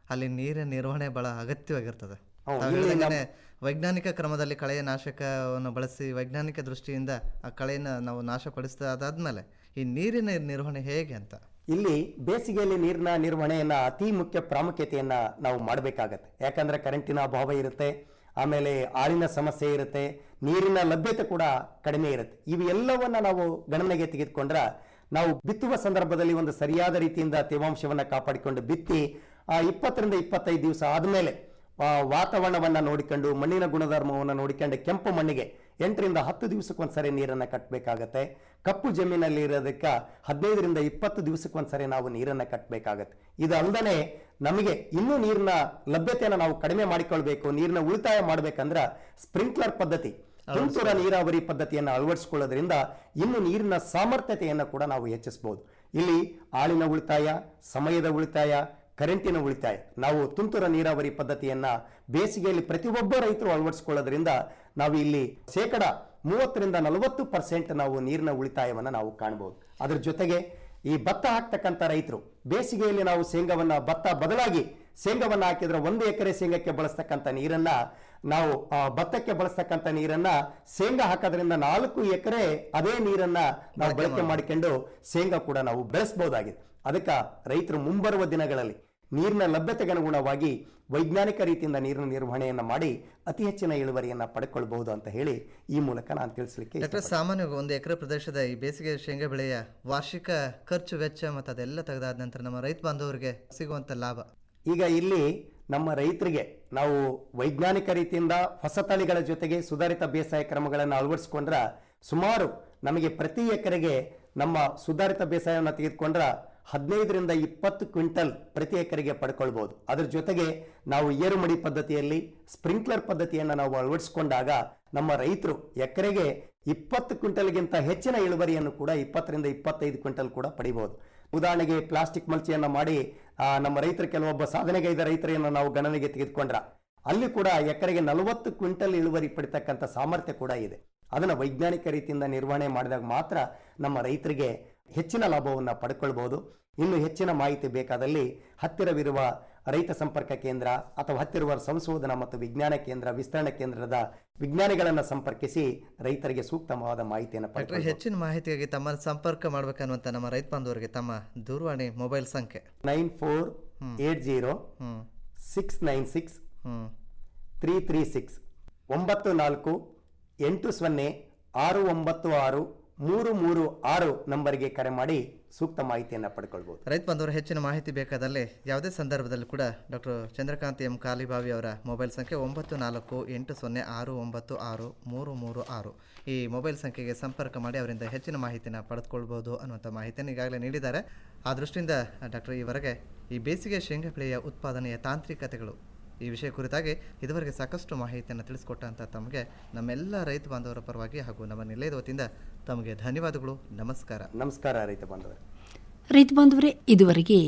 ಅಲ್ಲಿ ನೀರಿನ ನಿರ್ವಹಣೆ ಬಹಳ ಅಗತ್ಯವಾಗಿರ್ತದೆ ಹೌದು, ತಾವು ಇಲ್ಲಿ ಹೇಳ್ದಂಗೆನೆ ವೈಜ್ಞಾನಿಕ ಕ್ರಮದಲ್ಲಿ ಕಳೆಯ ನಾಶಕವನ್ನು ಬಳಸಿ ವೈಜ್ಞಾನಿಕ ದೃಷ್ಟಿಯಿಂದ ಆ ಕಳೆಯನ್ನು ನಾವು ನಾಶಪಡಿಸಿದಾದ್ಮೇಲೆ ಈ ನೀರಿನ ನಿರ್ವಹಣೆ ಹೇಗೆ ಅಂತ ಇಲ್ಲಿ ಬೇಸಿಗೆಯಲ್ಲಿ ನೀರಿನ ನಿರ್ವಹಣೆಯನ್ನ ಅತಿ ಮುಖ್ಯ ಪ್ರಾಮುಖ್ಯತೆಯನ್ನ ನಾವು ಮಾಡಬೇಕಾಗತ್ತೆ ಯಾಕಂದ್ರೆ ಕರೆಂಟಿನ ಅಭಾವ ಇರುತ್ತೆ ಆಮೇಲೆ ಆಳಿನ ಸಮಸ್ಯೆ ಇರುತ್ತೆ ನೀರಿನ ಲಭ್ಯತೆ ಕೂಡ ಕಡಿಮೆ ಇರುತ್ತೆ ಇವೆಲ್ಲವನ್ನ ನಾವು ಗಣನೆಗೆ ತೆಗೆದುಕೊಂಡ್ರೆ ನಾವು ಬಿತ್ತುವ ಸಂದರ್ಭದಲ್ಲಿ ಒಂದು ಸರಿಯಾದ ರೀತಿಯಿಂದ ತೇವಾಂಶವನ್ನ ಕಾಪಾಡಿಕೊಂಡು ಬಿತ್ತಿ ಆ ಇಪ್ಪತ್ತರಿಂದ ಇಪ್ಪತ್ತೈದು ದಿವಸ ಆದಮೇಲೆ ಆ, ವಾತಾವರಣವನ್ನ ನೋಡಿಕೊಂಡು ಮಣ್ಣಿನ ಗುಣಧರ್ಮವನ್ನು ನೋಡಿಕೊಂಡು ಕೆಂಪು ಮಣ್ಣಿಗೆ ಎಂಟರಿಂದ ಹತ್ತು ದಿವಸಕ್ಕೊಂದ್ಸರಿ ನೀರನ್ನ ಕಟ್ಟಬೇಕಾಗತ್ತೆ ಕಪ್ಪು ಜಮೀನಲ್ಲಿ ಇರೋದಕ್ಕೆ ಹದಿನೈದರಿಂದ ಇಪ್ಪತ್ತು ದಿವಸಕ್ಕೊಂದ್ಸರಿ ನಾವು ನೀರನ್ನ ಕಟ್ಟಬೇಕಾಗತ್ತೆ ಇದು ಅಲ್ಲದೆ ನಮಗೆ ಇನ್ನೂ ನೀರಿನ ಲಭ್ಯತೆಯನ್ನು ನಾವು ಕಡಿಮೆ ಮಾಡಿಕೊಳ್ಬೇಕು ನೀರಿನ ಉಳಿತಾಯ ಮಾಡ್ಬೇಕಂದ್ರ ಸ್ಪ್ರಿಂಕ್ಲರ್ ಪದ್ಧತಿ ತುಂತುರ ನೀರಾವರಿ ಪದ್ಧತಿಯನ್ನು ಅಳವಡಿಸಿಕೊಳ್ಳೋದ್ರಿಂದ ಇನ್ನು ನೀರಿನ ಸಾಮರ್ಥ್ಯತೆಯನ್ನು ಕೂಡ ನಾವು ಹೆಚ್ಚಿಸಬಹುದು ಇಲ್ಲಿ ಆಳಿನ ಉಳಿತಾಯ ಸಮಯದ ಉಳಿತಾಯ ಕರೆಂಟಿನ ಉಳಿತಾಯ ನಾವು ತುಂತುರ ನೀರಾವರಿ ಪದ್ಧತಿಯನ್ನ ಬೇಸಿಗೆಯಲ್ಲಿ ಪ್ರತಿಯೊಬ್ಬ ರೈತರು ಅಳವಡಿಸಿಕೊಳ್ಳೋದ್ರಿಂದ ನಾವು ಇಲ್ಲಿ ಶೇಕಡ ಮೂವತ್ತರಿಂದ ನಲವತ್ತು ಪರ್ಸೆಂಟ್ ನಾವು ನೀರಿನ ಉಳಿತಾಯವನ್ನು ನಾವು ಕಾಣಬಹುದು ಅದ್ರ ಜೊತೆಗೆ ಈ ಭತ್ತ ಹಾಕ್ತಕ್ಕಂಥ ರೈತರು ಬೇಸಿಗೆಯಲ್ಲಿ ನಾವು ಶೇಂಗಾವನ್ನ ಭತ್ತ ಬದಲಾಗಿ ಶೇಂಗಾವನ್ನ ಹಾಕಿದ್ರೆ ಒಂದು ಎಕರೆ ಶೇಂಗಕ್ಕೆ ಬಳಸ್ತಕ್ಕಂಥ ನೀರನ್ನ ನಾವು ಆ, ಭತ್ತಕ್ಕೆ ಬಳಸ್ತಕ್ಕಂಥ ನೀರನ್ನ ಶೇಂಗಾ ಹಾಕೋದ್ರಿಂದ ನಾಲ್ಕು ಎಕರೆ ಅದೇ ನೀರನ್ನ ನಾವು ಬಳಕೆ ಮಾಡಿಕೊಂಡು ಶೇಂಗಾ ಕೂಡ ನಾವು ಬೆಳೆಸಬಹುದಾಗಿದೆ ಅದಕ್ಕೆ ರೈತರು ಮುಂಬರುವ ದಿನಗಳಲ್ಲಿ ನೀರಿನ ಲಭ್ಯತೆಗೆ ಅನುಗುಣವಾಗಿ ವೈಜ್ಞಾನಿಕ ರೀತಿಯಿಂದ ನೀರಿನ ನಿರ್ವಹಣೆಯನ್ನ ಮಾಡಿ ಅತಿ ಹೆಚ್ಚಿನ ಇಳುವರಿಯನ್ನ ಪಡ್ಕೊಳ್ಬಹುದು ಅಂತ ಹೇಳಿ ಈ ಮೂಲಕ ನಾನು ತಿಳಿಸ್ಲಿಕ್ಕೆ ಡಾಕ್ಟರ್ ಸಾಮಾನ್ಯವಾಗಿ ಒಂದು ಎಕರೆ ಪ್ರದೇಶದ ಈ ಬೇಸಿಗೆ ಶೇಂಗಾ ಬೆಳೆಯ ವಾರ್ಷಿಕ ಖರ್ಚು ವೆಚ್ಚ ಮತ್ತು ಅದೆಲ್ಲ ತೆಗೆದಾದ ನಂತರ ನಮ್ಮ ರೈತ ಬಾಂಧವರಿಗೆ ಸಿಗುವಂಥ ಲಾಭ ಈಗ ಇಲ್ಲಿ ನಮ್ಮ ರೈತರಿಗೆ ನಾವು ವೈಜ್ಞಾನಿಕ ರೀತಿಯಿಂದ ಹೊಸ ತಳಿಗಳ ಜೊತೆಗೆ ಸುಧಾರಿತ ಬೇಸಾಯ ಕ್ರಮಗಳನ್ನು ಅಳವಡಿಸಿಕೊಂಡ್ರ ಸುಮಾರು ನಮಗೆ ಪ್ರತಿ ಎಕರೆಗೆ ನಮ್ಮ ಸುಧಾರಿತ ಬೇಸಾಯವನ್ನು ತೆಗೆದುಕೊಂಡ್ರ ಹದಿನೈದರಿಂದ ಇಪ್ಪತ್ತು ಕ್ವಿಂಟಲ್ ಪ್ರತಿ ಎಕರೆಗೆ ಪಡ್ಕೊಳ್ಬಹುದು ಅದ್ರ ಜೊತೆಗೆ ನಾವು ಏರುಮಡಿ ಪದ್ಧತಿಯಲ್ಲಿ ಸ್ಪ್ರಿಂಕ್ಲರ್ ಪದ್ಧತಿಯನ್ನು ನಾವು ಅಳವಡಿಸಿಕೊಂಡಾಗ ನಮ್ಮ ರೈತರು ಎಕರೆಗೆ ಇಪ್ಪತ್ತು ಕ್ವಿಂಟಲ್ಗಿಂತ ಹೆಚ್ಚಿನ ಇಳುವರಿಯನ್ನು ಕೂಡ ಇಪ್ಪತ್ತರಿಂದ ಇಪ್ಪತ್ತೈದು ಕ್ವಿಂಟಲ್ ಕೂಡ ಪಡಿಬಹುದು ಉದಾಹರಣೆಗೆ ಪ್ಲಾಸ್ಟಿಕ್ ಮಲ್ಚಿಯನ್ನ ಮಾಡಿ ಆ, ನಮ್ಮ ರೈತರು ಕೆಲವೊಬ್ಬ ಸಾಧನೆಗೈದ ರೈತರನ್ನು ನಾವು ಗಣನೆಗೆ ತೆಗೆದುಕೊಂಡ್ರ ಅಲ್ಲಿ ಕೂಡ ಎಕರೆಗೆ ನಲವತ್ತು ಕ್ವಿಂಟಲ್ ಇಳುವರಿ ಪಡಿತಕ್ಕಂಥ ಸಾಮರ್ಥ್ಯ ಕೂಡ ಇದೆ ಅದನ್ನು ವೈಜ್ಞಾನಿಕ ರೀತಿಯಿಂದ ನಿರ್ವಹಣೆ ಮಾಡಿದಾಗ ಮಾತ್ರ ನಮ್ಮ ರೈತರಿಗೆ ಹೆಚ್ಚಿನ ಲಾಭವನ್ನು ಪಡ್ಕೊಳ್ಬಹುದು ಇನ್ನು ಹೆಚ್ಚಿನ ಮಾಹಿತಿ ಬೇಕಾದಲ್ಲಿ ಹತ್ತಿರವಿರುವ ರೈತ ಸಂಪರ್ಕ ಕೇಂದ್ರ ಅಥವಾ ಹತ್ತಿರುವ ಸಂಶೋಧನಾ ಮತ್ತು ವಿಜ್ಞಾನ ಕೇಂದ್ರ ವಿಸ್ತರಣಾ ಕೇಂದ್ರದ ವಿಜ್ಞಾನಿಗಳನ್ನು ಸಂಪರ್ಕಿಸಿ ರೈತರಿಗೆ ಸೂಕ್ತವಾದ ಮಾಹಿತಿಯನ್ನು ಡಾಕ್ಟರ್ ಪಡ್ಕೊಳ್ಳಬಹುದು ಹೆಚ್ಚಿನ ಮಾಹಿತಿಗಾಗಿ ತಮ್ಮನ್ನು ಸಂಪರ್ಕ ಮಾಡ್ಬೇಕನ್ನುವಂಥ ನಮ್ಮ ರೈತ ಬಾಂಧವರಿಗೆ ತಮ್ಮ ದೂರವಾಣಿ ಮೊಬೈಲ್ ಸಂಖ್ಯೆ ನೈನ್ ಫೋರ್ ಏಟ್ ಜೀರೋ ಹ್ಞೂ ಸಿಕ್ಸ್ ನೈನ್ ಸಿಕ್ಸ್ ಹ್ಞೂ ತ್ರೀ ತ್ರೀ ಸಿಕ್ಸ್ ಒಂಬತ್ತು ನಾಲ್ಕು ಎಂಟು ಸೊನ್ನೆ ಆರು ಒಂಬತ್ತು ಆರು ಮೂರು ಮೂರು ಆರು ನಂಬರ್ಗೆ ಕರೆ ಮಾಡಿ ಸೂಕ್ತ ಮಾಹಿತಿಯನ್ನು ಪಡ್ಕೊಳ್ಬೋದು ರೈತ ಬಾಂಧವರು ಹೆಚ್ಚಿನ ಮಾಹಿತಿ ಬೇಕಾದಲ್ಲಿ ಯಾವುದೇ ಸಂದರ್ಭದಲ್ಲಿ ಕೂಡ ಡಾಕ್ಟರ್ ಚಂದ್ರಕಾಂತ್ ಎಂ ಕಾಲಿಬಾವಿ ಅವರ ಮೊಬೈಲ್ ಸಂಖ್ಯೆ ಒಂಬತ್ತು ನಾಲ್ಕು ಎಂಟು ಸೊನ್ನೆ ಆರು ಒಂಬತ್ತು ಆರು ಮೂರು ಮೂರು ಆರು ಈ ಮೊಬೈಲ್ ಸಂಖ್ಯೆಗೆ ಸಂಪರ್ಕ ಮಾಡಿ ಅವರಿಂದ ಹೆಚ್ಚಿನ ಮಾಹಿತಿನ ಪಡೆದುಕೊಳ್ಬೋದು ಅನ್ನುವಂಥ ಮಾಹಿತಿಯನ್ನು ಈಗಾಗಲೇ ನೀಡಿದ್ದಾರೆ ಆ ದೃಷ್ಟಿಯಿಂದ ಡಾಕ್ಟರ್ ಈವರೆಗೆ ಈ ಬೇಸಿಗೆ ಶೇಂಗಾ ಬೆಳೆಯ ಉತ್ಪಾದನೆಯ ತಾಂತ್ರಿಕತೆಗಳು ಈ ವಿಷಯ ಕುರಿತಾಗಿ ಇದುವರೆಗೆ ಸಾಕಷ್ಟು ಮಾಹಿತಿಯನ್ನು ತಿಳಿಸ್ಕೊಟ್ಟಂಥ ತಮಗೆ ನಮ್ಮೆಲ್ಲ ರೈತ ಬಾಂಧವರ ಪರವಾಗಿ ಹಾಗೂ ನಮ್ಮ ನಿಲಯದ ವತಿಯಿಂದ ತಮಗೆ ಧನ್ಯವಾದಗಳು ನಮಸ್ಕಾರ ನಮಸ್ಕಾರ ರೈತ ಬಾಂಧವರೇ ರೈತ ಬಾಂಧವರೇ ಇದುವರೆಗೆ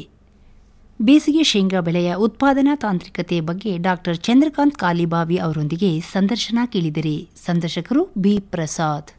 ಬೇಸಿಗೆ ಶೇಂಗಾ ಬೆಳೆಯ ಉತ್ಪಾದನಾ ತಾಂತ್ರಿಕತೆ ಬಗ್ಗೆ ಡಾಕ್ಟರ್ ಚಂದ್ರಕಾಂತ್ ಕಾಲಿಬಾವಿ ಅವರೊಂದಿಗೆ ಸಂದರ್ಶನ ಕೇಳಿದಿರಿ ಸಂದರ್ಶಕರು ಬಿ ಪ್ರಸಾದ್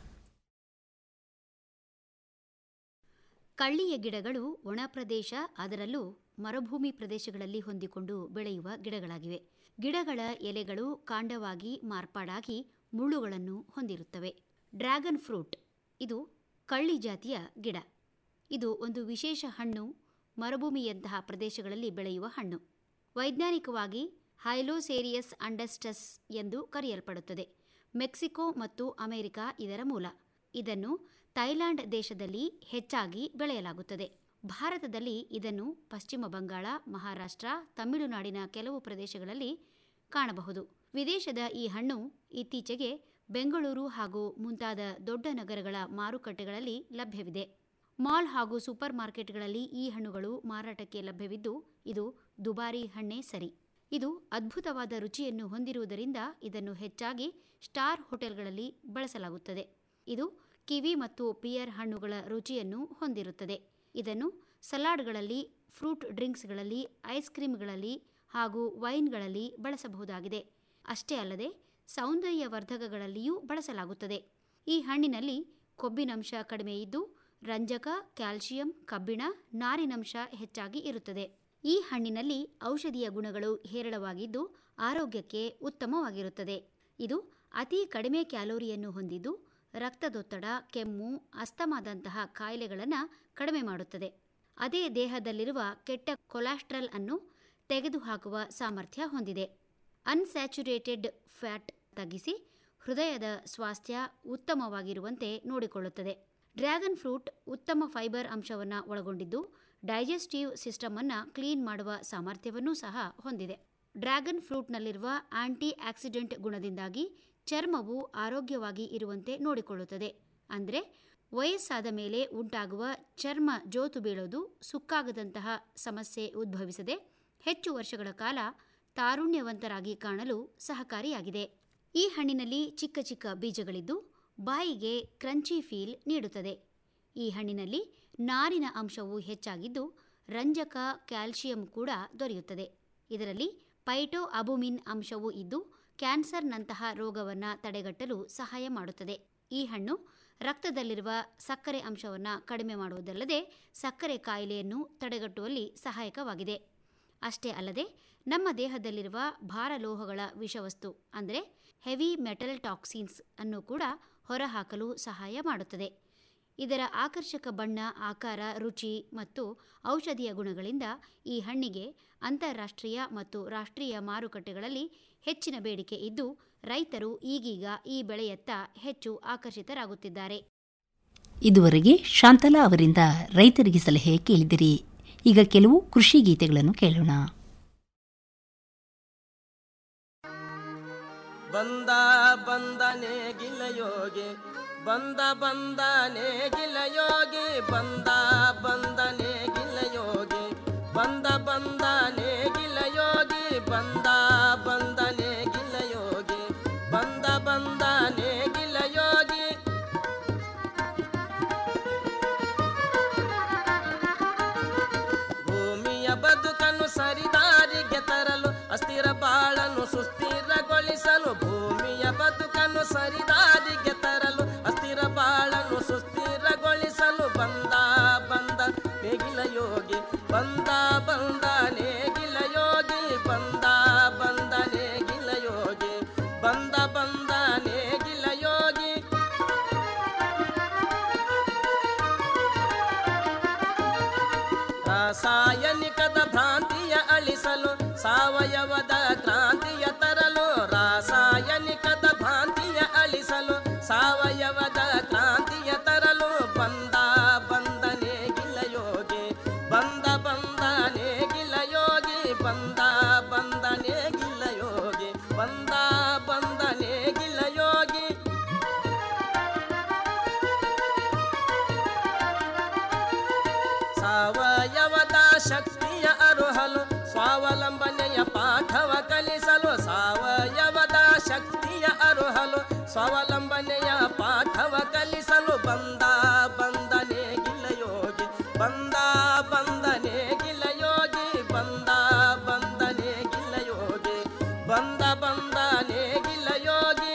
ಕಳ್ಳಿಯ ಗಿಡಗಳು ಒಣ ಪ್ರದೇಶ ಅದರಲ್ಲೂ ಮರುಭೂಮಿ ಪ್ರದೇಶಗಳಲ್ಲಿ ಹೊಂದಿಕೊಂಡು ಬೆಳೆಯುವ ಗಿಡಗಳಾಗಿವೆ ಗಿಡಗಳ ಎಲೆಗಳು ಕಾಂಡವಾಗಿ ಮಾರ್ಪಾಡಾಗಿ ಮುಳ್ಳುಗಳನ್ನು ಹೊಂದಿರುತ್ತವೆ ಡ್ರ್ಯಾಗನ್ ಫ್ರೂಟ್ ಇದು ಕಳ್ಳಿ ಜಾತಿಯ ಗಿಡ ಇದು ಒಂದು ವಿಶೇಷ ಹಣ್ಣು ಮರುಭೂಮಿಯಂತಹ ಪ್ರದೇಶಗಳಲ್ಲಿ ಬೆಳೆಯುವ ಹಣ್ಣು ವೈಜ್ಞಾನಿಕವಾಗಿ ಹೈಲೋಸೇರಿಯಸ್ ಅಂಡಸ್ಟಸ್ ಎಂದು ಕರೆಯಲ್ಪಡುತ್ತದೆ ಮೆಕ್ಸಿಕೋ ಮತ್ತು ಅಮೆರಿಕ ಇದರ ಮೂಲ ಇದನ್ನು ಥೈಲ್ಯಾಂಡ್ ದೇಶದಲ್ಲಿ ಹೆಚ್ಚಾಗಿ ಬೆಳೆಯಲಾಗುತ್ತದೆ ಭಾರತದಲ್ಲಿ ಇದನ್ನು ಪಶ್ಚಿಮ ಬಂಗಾಳ ಮಹಾರಾಷ್ಟ್ರ ತಮಿಳುನಾಡಿನ ಕೆಲವು ಪ್ರದೇಶಗಳಲ್ಲಿ ಕಾಣಬಹುದು ವಿದೇಶದ ಈ ಹಣ್ಣು ಇತ್ತೀಚೆಗೆ ಬೆಂಗಳೂರು ಹಾಗೂ ಮುಂತಾದ ದೊಡ್ಡ ನಗರಗಳ ಮಾರುಕಟ್ಟೆಗಳಲ್ಲಿ ಲಭ್ಯವಿದೆ ಮಾಲ್ ಹಾಗೂ ಸೂಪರ್ ಮಾರ್ಕೆಟ್ಗಳಲ್ಲಿ ಈ ಹಣ್ಣುಗಳು ಮಾರಾಟಕ್ಕೆ ಲಭ್ಯವಿದ್ದು ಇದು ದುಬಾರಿ ಹಣ್ಣೇ ಸರಿ ಇದು ಅದ್ಭುತವಾದ ರುಚಿಯನ್ನು ಹೊಂದಿರುವುದರಿಂದ ಇದನ್ನು ಹೆಚ್ಚಾಗಿ ಸ್ಟಾರ್ ಹೋಟೆಲ್ಗಳಲ್ಲಿ ಬಳಸಲಾಗುತ್ತದೆ ಇದು ಕಿವಿ ಮತ್ತು ಪಿಯರ್ ಹಣ್ಣುಗಳ ರುಚಿಯನ್ನು ಹೊಂದಿರುತ್ತದೆ ಇದನ್ನು ಸಲಾಡ್ಗಳಲ್ಲಿ ಫ್ರೂಟ್ ಡ್ರಿಂಕ್ಸ್ಗಳಲ್ಲಿ ಐಸ್ ಕ್ರೀಮ್ಗಳಲ್ಲಿ ಹಾಗೂ ವೈನ್ಗಳಲ್ಲಿ ಬಳಸಬಹುದಾಗಿದೆ ಅಷ್ಟೇ ಅಲ್ಲದೆ ಸೌಂದರ್ಯವರ್ಧಕಗಳಲ್ಲಿಯೂ ಬಳಸಲಾಗುತ್ತದೆ ಈ ಹಣ್ಣಿನಲ್ಲಿ ಕೊಬ್ಬಿನಂಶ ಕಡಿಮೆ ಇದ್ದು ರಂಜಕ ಕ್ಯಾಲ್ಸಿಯಂ ಕಬ್ಬಿಣ ನಾರಿನಂಶ ಹೆಚ್ಚಾಗಿ ಇರುತ್ತದೆ ಈ ಹಣ್ಣಿನಲ್ಲಿ ಔಷಧೀಯ ಗುಣಗಳು ಹೇರಳವಾಗಿದ್ದು ಆರೋಗ್ಯಕ್ಕೆ ಉತ್ತಮವಾಗಿರುತ್ತದೆ ಇದು ಅತಿ ಕಡಿಮೆ ಕ್ಯಾಲೋರಿಯನ್ನು ಹೊಂದಿದ್ದು ರಕ್ತದೊತ್ತಡ ಕೆಮ್ಮು ಅಸ್ತಮಾದಂತಹ ಕಾಯಿಲೆಗಳನ್ನು ಕಡಿಮೆ ಮಾಡುತ್ತದೆ ಅದೇ ದೇಹದಲ್ಲಿರುವ ಕೆಟ್ಟ ಕೊಲೆಸ್ಟ್ರಾಲ್ ಅನ್ನು ತೆಗೆದುಹಾಕುವ ಸಾಮರ್ಥ್ಯ ಹೊಂದಿದೆ ಅನ್ಸ್ಯಾಚುರೇಟೆಡ್ ಫ್ಯಾಟ್ ತಗ್ಗಿಸಿ ಹೃದಯದ ಸ್ವಾಸ್ಥ್ಯ ಉತ್ತಮವಾಗಿರುವಂತೆ ನೋಡಿಕೊಳ್ಳುತ್ತದೆ ಡ್ರ್ಯಾಗನ್ ಫ್ರೂಟ್ ಉತ್ತಮ ಫೈಬರ್ ಅಂಶವನ್ನು ಒಳಗೊಂಡಿದ್ದು ಡೈಜೆಸ್ಟಿವ್ ಸಿಸ್ಟಮ್ ಅನ್ನು ಕ್ಲೀನ್ ಮಾಡುವ ಸಾಮರ್ಥ್ಯವನ್ನೂ ಸಹ ಹೊಂದಿದೆ ಡ್ರ್ಯಾಗನ್ ಫ್ರೂಟ್ನಲ್ಲಿರುವ ಆಂಟಿ ಆಕ್ಸಿಡೆಂಟ್ ಗುಣದಿಂದಾಗಿ ಚರ್ಮವು ಆರೋಗ್ಯವಾಗಿ ಇರುವಂತೆ ನೋಡಿಕೊಳ್ಳುತ್ತದೆ ಅಂದರೆ ವಯಸ್ಸಾದ ಮೇಲೆ ಉಂಟಾಗುವ ಚರ್ಮ ಜೋತು ಬೀಳೋದು ಸುಕ್ಕಾಗದಂತಹ ಸಮಸ್ಯೆ ಉದ್ಭವಿಸದೆ ಹೆಚ್ಚು ವರ್ಷಗಳ ಕಾಲ ತಾರುಣ್ಯವಂತರಾಗಿ ಕಾಣಲು ಸಹಕಾರಿಯಾಗಿದೆ ಈ ಹಣ್ಣಿನಲ್ಲಿ ಚಿಕ್ಕ ಚಿಕ್ಕ ಬೀಜಗಳಿದ್ದು ಬಾಯಿಗೆ ಕ್ರಂಚಿ ಫೀಲ್ ನೀಡುತ್ತದೆ ಈ ಹಣ್ಣಿನಲ್ಲಿ ನಾರಿನ ಅಂಶವು ಹೆಚ್ಚಾಗಿದ್ದು ರಂಜಕ ಕ್ಯಾಲ್ಸಿಯಂ ಕೂಡ ದೊರೆಯುತ್ತದೆ ಇದರಲ್ಲಿ ಪೈಟೋ ಅಬುಮಿನ್ ಅಂಶವೂ ಇದ್ದು ಕ್ಯಾನ್ಸರ್ನಂತಹ ರೋಗವನ್ನು ತಡೆಗಟ್ಟಲು ಸಹಾಯ ಮಾಡುತ್ತದೆ ಈ ಹಣ್ಣು ರಕ್ತದಲ್ಲಿರುವ ಸಕ್ಕರೆ ಅಂಶವನ್ನು ಕಡಿಮೆ ಮಾಡುವುದಲ್ಲದೆ ಸಕ್ಕರೆ ಕಾಯಿಲೆಯನ್ನು ತಡೆಗಟ್ಟುವಲ್ಲಿ ಸಹಾಯಕವಾಗಿದೆ ಅಷ್ಟೇ ಅಲ್ಲದೆ ನಮ್ಮ ದೇಹದಲ್ಲಿರುವ ಭಾರಲೋಹಗಳ ವಿಷವಸ್ತು ಅಂದರೆ ಹೆವಿ ಮೆಟಲ್ ಟಾಕ್ಸಿನ್ಸ್ ಅನ್ನು ಕೂಡ ಹೊರಹಾಕಲು ಸಹಾಯ ಮಾಡುತ್ತದೆ ಇದರ ಆಕರ್ಷಕ ಬಣ್ಣ ಆಕಾರ ರುಚಿ ಮತ್ತು ಔಷಧೀಯ ಗುಣಗಳಿಂದ ಈ ಹಣ್ಣಿಗೆ ಅಂತಾರಾಷ್ಟ್ರೀಯ ಮತ್ತು ರಾಷ್ಟ್ರೀಯ ಮಾರುಕಟ್ಟೆಗಳಲ್ಲಿ ಹೆಚ್ಚಿನ ಬೇಡಿಕೆ ಇದ್ದು ರೈತರು ಈಗೀಗ ಈ ಬೆಳೆಯತ್ತ ಹೆಚ್ಚು ಆಕರ್ಷಿತರಾಗುತ್ತಿದ್ದಾರೆ ಇದುವರೆಗೆ ಶಾಂತಲಾ ಅವರಿಂದ ರೈತರಿಗೆ ಸಲಹೆ ಕೇಳಿದಿರಿ ಈಗ ಕೆಲವು ಕೃಷಿ ಗೀತೆಗಳನ್ನು ಕೇಳೋಣ ಬಂದ ಬಂದನೆ ಗಿಲಯೋಗಿ ಬಂದ ಬಂದನೆ ಗಿಲಯೋಗಿ ಬಂದ ಬಂದನೆ ಗಿಲಯೋಗಿ ಬಂದ ಬಂದನೆ ಗಿಲಯೋಗಿ ಬಂದ ಬಂದನೆ ಗಿಲಯೋಗಿ ಬಂದ ಬಂದನೆ ಗಿಲಯೋಗಿ ಭೂಮಿಯ ಬದುಕನ್ನು ಸರಿದಾರಿಗೆ ತರಲು ಅಸ್ಥಿರ ಬಾಳನ್ನು ಸುಸ್ಥಿರಗೊಳಿಸಲು ಭೂಮಿಯ ಬದುಕನ್ನು ಸರಿದಾರಿಗೆ ತರಲು ಅಸ್ಥಿರ ಬಾಳನ್ನು ಸುಸ್ಥಿರಗೊಳಿಸಲು ಬಂದ ಬಂದ ನೇಗಿಲ ಯೋಗಿ ಬಂದ ಬಂದ ನೇಗಿಲ ಯೋಗಿ ಬಂದ ಬಂದ ನೇಗಿಲ ಯೋಗಿ ಬಂದ ಬಂದ ನೇಗಿಲ ಯೋಗಿ ರಾಸಾಯನಿಕದ ಭ್ರಾಂತಿಯ ಅಳಿಸಲು ಸಾವಯವದ ಕ್ರಾಂತಿಯ ತರಲು ರಾಸಾಯನಿಕದ ಭ್ರಾಂತಿಯ ಅಳಿಸಲು ಸಾವಯವದ ಕ್ರಾಂತಿಯ ತರಲು ಬಂದ ಬಂದನೆ ಗಿಲಯೋಗಿ ಬಂದ ಬಂದನೆ ಗಿಲಯೋಗಿ ಬಂದ ಬಂದನೆ ಗಿಲಯೋಗಿ ಬಂದ ಬಂದನೆ ಗಿಲಯೋಗಿ ಸಾವಯವದ ಶಕ್ತಿಯ ಅರುಹಲು ಸ್ವಾವಲಂಬನೆಯ ಪಾಠವ ಕಲಿಸಲು ಸಾವಯವದ ಶಕ್ತಿಯ ಅರುಹಲು ಸ್ವಾವಲಂಬನೆಯ ಪಾಠವ ಕಲಿಸಲು ಬಂದ ಬಂದನೆ ಗಿಲಯೋಗಿ ಬಂದ ಬಂದನೆ ಗಿಲಯೋಗಿ ಬಂದ ಬಂದನೆ ಗಿಲಯೋಗಿ ಬಂದ ಬಂದನೆ ಗಿಲಯೋಗಿ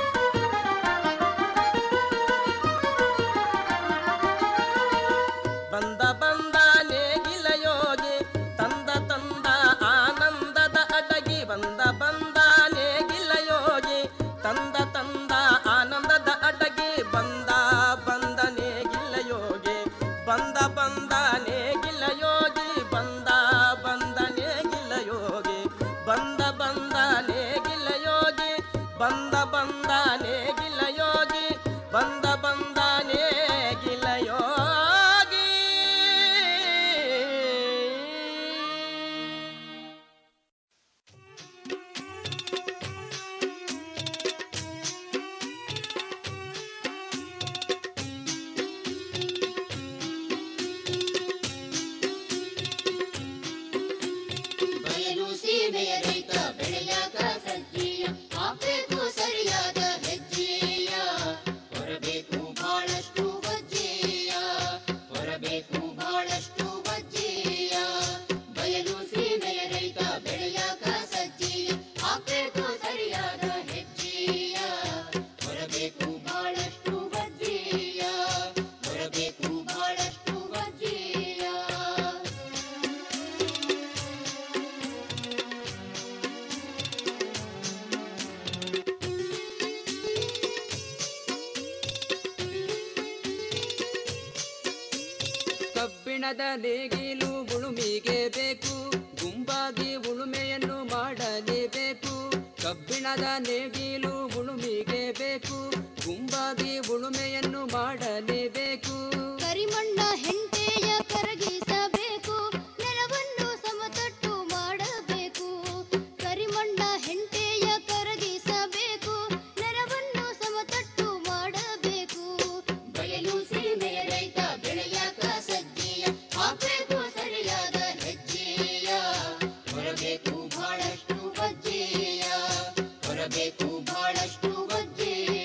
ಬಂದ ಬಂದ ನೇಗಿಲ ಯೋಗಿ ತಂದ ತಂದ ಆನಂದದ ಅಡಗಿ ಬಂದ ಬಂದ ನೇಗಿಲ ಯೋಗಿ ತಂದ ತಂದ ಆನಂದದ ಅಡಗಿ ಬಂದ ಬಂದ ನೇಗಿಲ ಯೋಗಿ ಬಂದ ಬಂದ ನೇಗಿಲ ಯೋಗಿ ಬಂದ ಬಂದ ನೇಗಿಲ ಯೋಗಿ ಬಂದ ಬಂದ ನೇಗಿಲ ಯೋಗಿ ಬಂದ ಬಂದ ನೇಗಿಲ ಯೋಗಿ ಬಂದ ಬಂದ ನೇಗಿಲ ಯೋಗಿ ಬಯಲು ಸೀಮೆಯ ರೈತ ಬೆಳೆಯಾಗ ಸಜ್ಜೀಯ ಹಾಕ್ಬೇಕು ಸರಿಯಾದ ಹೆಜ್ಜೆಯ ಹೊರಬೇಕು ಬಹಳಷ್ಟು ವಜ್ಜೆಯ ಹೊರಬೇಕು ಬಹಳಷ್ಟು ವಜ್ಜೆಯ ಬಯಲು ಸೀಮೆಯ ರೈತ ಬೆಳೆಯಾಗ ಸಜ್ಜೀಯ ಹಾಕ್ಬೇಕು ಸರಿಯಾದ ಹೆಜ್ಜೆಯ ಹೊರಬೇಕು ಬಹಳಷ್ಟು ವಜ್ಜೆಯ ಹೊರಬೇಕು ಬಹಳಷ್ಟು ವಜ್ಜೆಯ ಕಬ್ಬಿಣದ ನೇಗಿಲು ಉಳುಮಿಗೆ ಬೇಕು ಗುಂಪಾಗಿ ಉಳುಮೆಯನ್ನು ಮಾಡಲೇಬೇಕು ಕಬ್ಬಿಣದ ನೇಗಿಲು ಉಳುಮಿಗೆ ಬೇಕು ಗುಂಪಾಗಿ ಉಳುಮೆಯನ್ನು ಮಾಡಲೇಬೇಕು ಕರಿಮಣ್ಣ ಹೆಂಟೆಯ ಕರಗಿಸಬೇಕು ನೆಲವನ್ನು ಸಮತಟ್ಟು ಮಾಡಬೇಕು ಕರಿಮಣ್ಣ ಹೆಂಟೆಯ ಕರಗಿಸಬೇಕು ನೆಲವನ್ನು ಸಮತಟ್ಟು ಮಾಡಬೇಕು ಬಯಲು ಸೀಮೆಯ ರೈತ ಬೆಳೆಯಾಕ ಸಜ್ಜೀಯ ಹಾಕ್ಬೇಕು ಸರಿಯಾದ ಹೆಜ್ಜೆಯ ಹೊರಬೇಕು ಬಹಳಷ್ಟು ಬಜ್ಜೆಯ ಹೊರಬೇಕು ಬಹಳಷ್ಟು ಬಜ್ಜೆಯ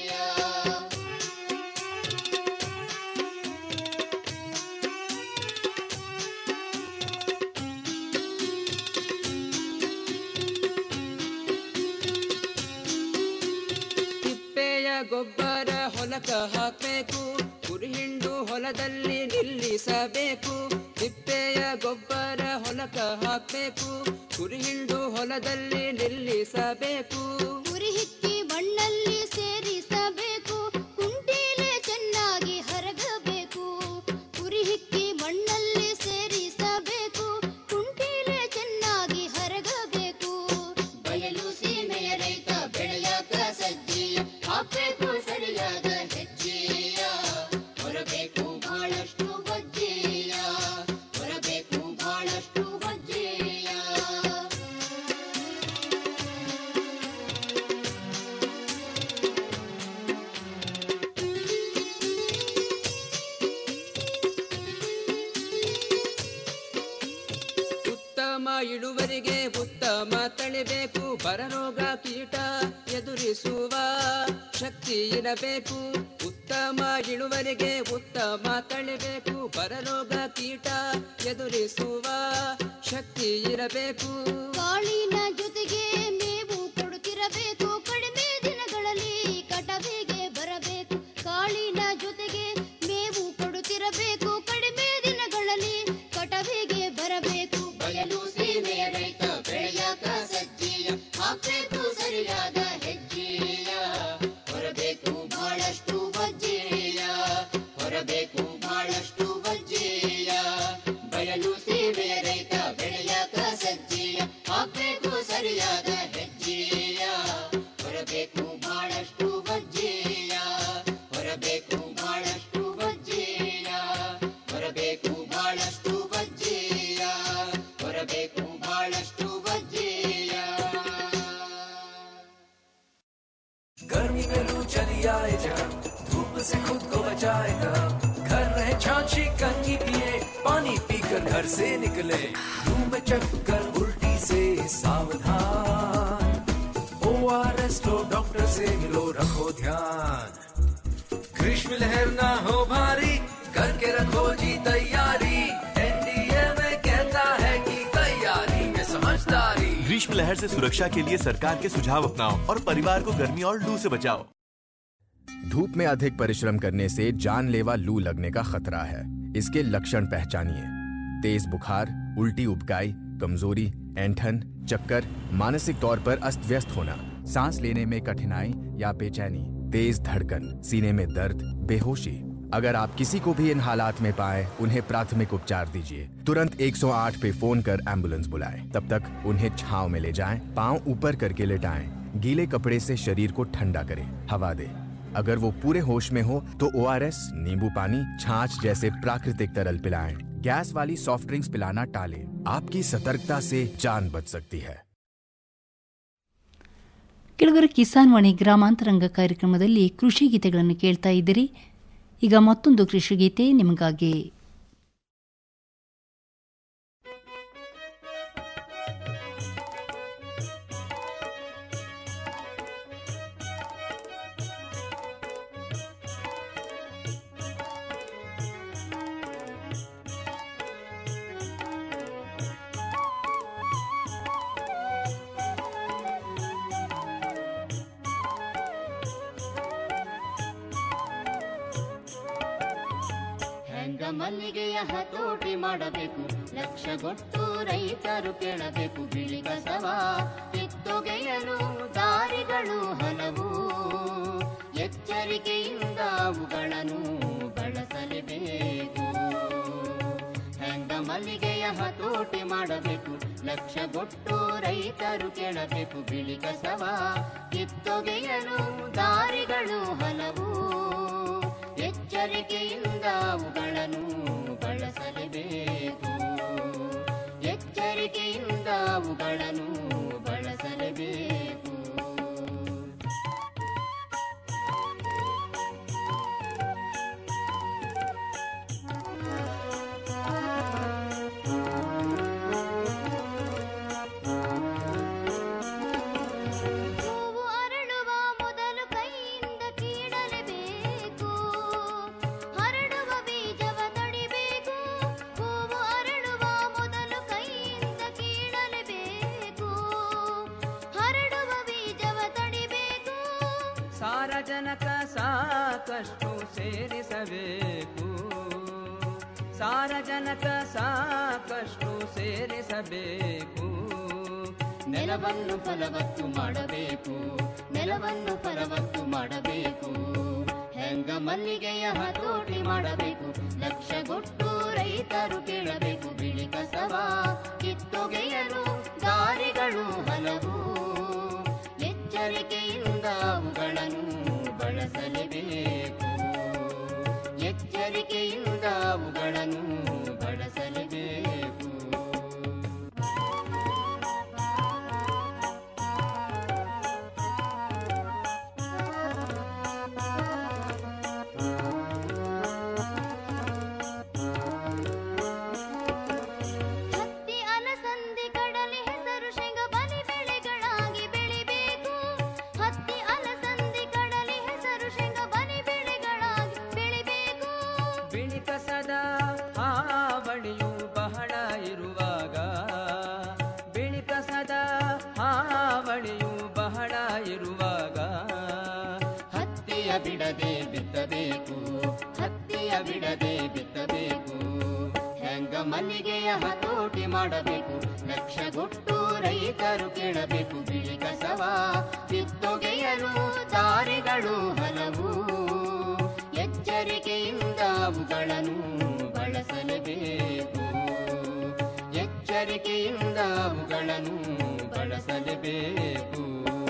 ತಿಪ್ಪೆಯ ಗೊಬ್ಬರ ಹೊಲಕ ಹಾಕಬೇಕು ಕುರಿಹಿಂಡು ಹೊಲದಲ್ಲಿ ನಿಲ್ಲಿಸಬೇಕು ತಿಪ್ಪೆಯ ಗೊಬ್ಬರ ಹೊಲಕ ಹಾಕಬೇಕು ಕುರಿಹಿಂಡು ಹೊಲದಲ್ಲಿ ನಿಲ್ಲಿಸಬೇಕು ಉರಿ ಹಿಕ್ಕಿ ಮಣ್ಣಲ್ಲಿ ಸೇರಿಸಬೇಕು ಕುಂಟೀಲೆ ಚೆನ್ನಾಗಿ ಹರಗಬೇಕು ಉರಿ ಹಿಕ್ಕಿ ಮಣ್ಣಲ್ಲಿ ಸೇರಿಸಬೇಕು ಕುಂಟೀಲೆ ಚೆನ್ನಾಗಿ ಹರಗಬೇಕು ಬಯಲು ಸೀಮೆಯ ರೈತ ಬೆಳೆಯಾಕ ಸಜ್ಜೀಯ ಹಾಕ್ಬೇಕು ಸರಿಯಾದ ಹೆಜ್ಜೆಯ ಹೊರಬೇಕು ಬಹಳಷ್ಟು ಬಜ್ಜೆಯ ಹೊರಬೇಕು ಬಹಳಷ್ಟು ಬಜ್ಜೆಯ ಉತ್ತಮ ಇಳುವರಿಗೆ ಉತ್ತಮ ತಳಿಬೇಕು ಬರರೋಗ ಕೀಟ ಎದುರಿಸುವ ಶಕ್ತಿ ಇರಬೇಕು ಉತ್ತಮ ಇಳುವರಿಗೆ ಉತ್ತಮ ತಳಿಬೇಕು ಬರರೋಗ ಕೀಟ ಎದುರಿಸುವ ಶಕ್ತಿ ಇರಬೇಕು ಕಾಳಿನ ಜೊತೆಗೆ ಮೇವು ಕೊಡುತ್ತಿರಬೇಕು ಕಡಿಮೆ ದಿನಗಳಲ್ಲಿ ಕಟವಿಗೆ ಬರಬೇಕು ಕಾಳಿನ ಜೊತೆಗೆ ಮೇವು ಕೊಡುತ್ತಿರಬೇಕು ಕಡಿಮೆ ದಿನಗಳಲ್ಲಿ ಕಟವಿಗೆ ಬರಬೇಕು ಬಯಲು ಸೀಮೆಯ ರೈತ ಬೆಳೆಯಾಕ ಸಜ್ಜೀಯ ಹಾಕ್ಬೇಕು ಸರಿಯಾದ ಹೆಜ್ಜೆಯ ಹೊರಬೇಕು ಬಹಳಷ್ಟು ಬಜ್ಜೆಯ ಹೊರಬೇಕು ಬಹಳಷ್ಟು ಬಜ್ಜೆಯ ಬಯಲು ಸೀಮೆಯ ರೈತ ಬೆಳೆಯಾಕ ಸಜ್ಜೀಯ ಹಾಕ್ಬೇಕು ಸರಿಯಾದ ಹೆಜ್ಜೆಯ ಹೊರಬೇಕು ಬಹಳಷ್ಟು ಬಜ್ಜೆಯ ಹೊರಬೇಕು ಬಹಳಷ್ಟು ಬಜ್ಜೆಯ ಹೊರಬೇಕು ಬಹಳಷ್ಟು ಬಜ್ಜೆಯ ಹೊರಬೇಕು ಬಹಳಷ್ಟು ಬಜ್ಜೆಯ गर्मी में लू चली आए जब धूप से खुद को बचाए तब घर रहे छाछी कंगी पिए पानी पीकर घर से निकले लू में चक्कर उल्टी से सावधान ओ आर एस लो डॉक्टर से मिलो रखो ध्यान ग्रीष्म लहर ना हो भारी करके रखो जी तैयारी एनडीए में कहता है कि तैयारी में समझदारी ग्रीष्म लहर से सुरक्षा के लिए सरकार के सुझाव अपनाओ और परिवार को गर्मी और लू से बचाओ धूप में अधिक परिश्रम करने से जानलेवा लू लगने का खतरा है इसके लक्षण पहचानिए तेज बुखार उल्टी उबकाई कमजोरी ऐंठन चक्कर मानसिक तौर पर अस्त व्यस्त होना सांस लेने में कठिनाई या बेचैनी तेज धड़कन सीने में दर्द बेहोशी अगर आप किसी को भी इन हालात में पाए उन्हें प्राथमिक उपचार दीजिए तुरंत 108 पे फोन कर एम्बुलेंस बुलाएं तब तक उन्हें छांव में ले जाएं पांव ऊपर करके लेटाएं गीले कपड़े से शरीर को ठंडा करें हवा दें अगर वो पूरे होश में हो तो ओ नींबू पानी छाछ जैसे प्राकृतिक तरल पिलाएं गैस वाली सॉफ्ट ड्रिंक्स पिलाना टालें आपकी सतर्कता से जान बच सकती है ಕೆಳಗರ ಕಿಸಾನ್ ವಾಣಿ ಗ್ರಾಮಾಂತರಂಗ ಕಾರ್ಯಕ್ರಮದಲ್ಲಿ ಕೃಷಿ ಗೀತೆಗಳನ್ನು ಕೇಳ್ತಾ ಇದ್ದೀರಿ ಈಗ ಮತ್ತೊಂದು ಕೃಷಿ ಗೀತೆ ನಿಮಗಾಗಿ ಹೆಂಗ ಮಲ್ಲಿಗೆಯ ಹತೋಟಿ ಮಾಡಬೇಕು ಲಕ್ಷಗೊಟ್ಟು ರೈತರು ಕೇಳಬೇಕು ಬಿಳಿ ಕಸವ ಕಿತ್ತೊಗೆಯಲು ದಾರಿಗಳು ಹಲವು ಎಚ್ಚರಿಕೆಯಿಂದ ಅವುಗಳನ್ನು ಬಳಸಲೇಬೇಕು ಹೆಂಗ ಮಲ್ಲಿಗೆಯ ಹತೋಟಿ ಮಾಡಬೇಕು ಲಕ್ಷಗೊಟ್ಟು ರೈತರು ಕೇಳಬೇಕು ಬಿಳಿ ಕಸವ ಕಿತ್ತೊಗೆಯಲು ದಾರಿಗಳು ಹಲವು ಎಚ್ಚರಿಕೆಯಿಂದ ಅವುಗಳನ್ನು ಬಳಸಲೇಬೇಕು ಎಚ್ಚರಿಕೆಯಿಂದ ಅವುಗಳನ್ನು ಬಳಸಲೇಬೇಕು ಹೂವು ಅರಳುವ ಮೊದಲು ಕೈಯಿಂದ ಕೀಳಲೇಬೇಕು ಹರಡುವ ಬೀಜವ ತಡಿಬೇಕು ಹೂವು ಅರಳುವ ಮೊದಲು ಕೈಯಿಂದ ಕೀಳಲೇಬೇಕು ಹರಡುವ ಬೀಜವ ತಡಿಬೇಕು ಸಾರಜನಕ ಸಾಕಷ್ಟು ಸೇರಿಸಬೇಕು ಸಾರಜನಕ ಸಾಕಷ್ಟು ಸೇರಿಸಬೇಕು ನೆಲವನ್ನು ಫಲವತ್ತು ಮಾಡಬೇಕು ನೆಲವನ್ನು ಫಲವತ್ತು ಮಾಡಬೇಕು ಹೆಂಗ ಮಲ್ಲಿಗೆಯ ಹತೋಟಿ ಮಾಡಬೇಕು ಲಕ್ಷಗೊಟ್ಟು ರೈತರು ಕೇಳಬೇಕು ಬಿಳಿ ಕಸವ ಕಿತ್ತೊಗೆಯಲು ದಾರಿಗಳು ಹಲವು ಎಚ್ಚರಿಕೆಯಿಂದ ಅವುಗಳನ್ನು ಬಳಸಲೇಬೇಕು ಎಚ್ಚರಿಕೆಯಿಂದ ಅವುಗಳನ್ನು ಬಳಸಲೇಬೇಕು ಹತ್ತಿ ಅಲಸಂದಿ ಕಡಲೆ ಹೆಸರು ಶೇಂಗ ಬಲಿ ಬೆಳೆಗಳಾಗಿ ಬೆಳಿಬೇಕು ಹತ್ತಿ ಅಲಸಂದಿ ಕಡಲೆ ಹೆಸರು ಶೇಂಗ ಬಲಿ ಬೆಳೆಗಳಾಗಿ ಬೆಳಿಬೇಕು ಬಿಳಿ ಕಸದ ಹಾವಳಿಯು ಬಹಳ ಇರುವಾಗ ಬಿಳಿ ಕಸದ ಹಾವಳಿಯು ಬಹಳ ಇರುವಾಗ ಹತ್ತಿಯ ಬಿಡದೆ ಬಿತ್ತಬೇಕು ಹತ್ತಿಯ ಬಿಡದೆ ಬಿತ್ತಬೇಕು ಹೆಂಗ ಮಲ್ಲಿಗೆಯ ಹತೋಟಿ ಮಾಡಬೇಕು ಲಕ್ಷಗೊಟ್ಟು ರೈತರು ಕೇಳಬೇಕು ಬಿಳಿ ಕಸವ ಕಿತ್ತೊಗೆಯಲು ದಾರಿಗಳು ಹಲವು ಎಚ್ಚರಿಕೆಯಿಂದ ಅವುಗಳನ್ನು ಬಳಸಲೇಬೇಕು ಎಚ್ಚರಿಕೆಯಿಂದ ಅವುಗಳನ್ನು ಬಳಸಲೇಬೇಕು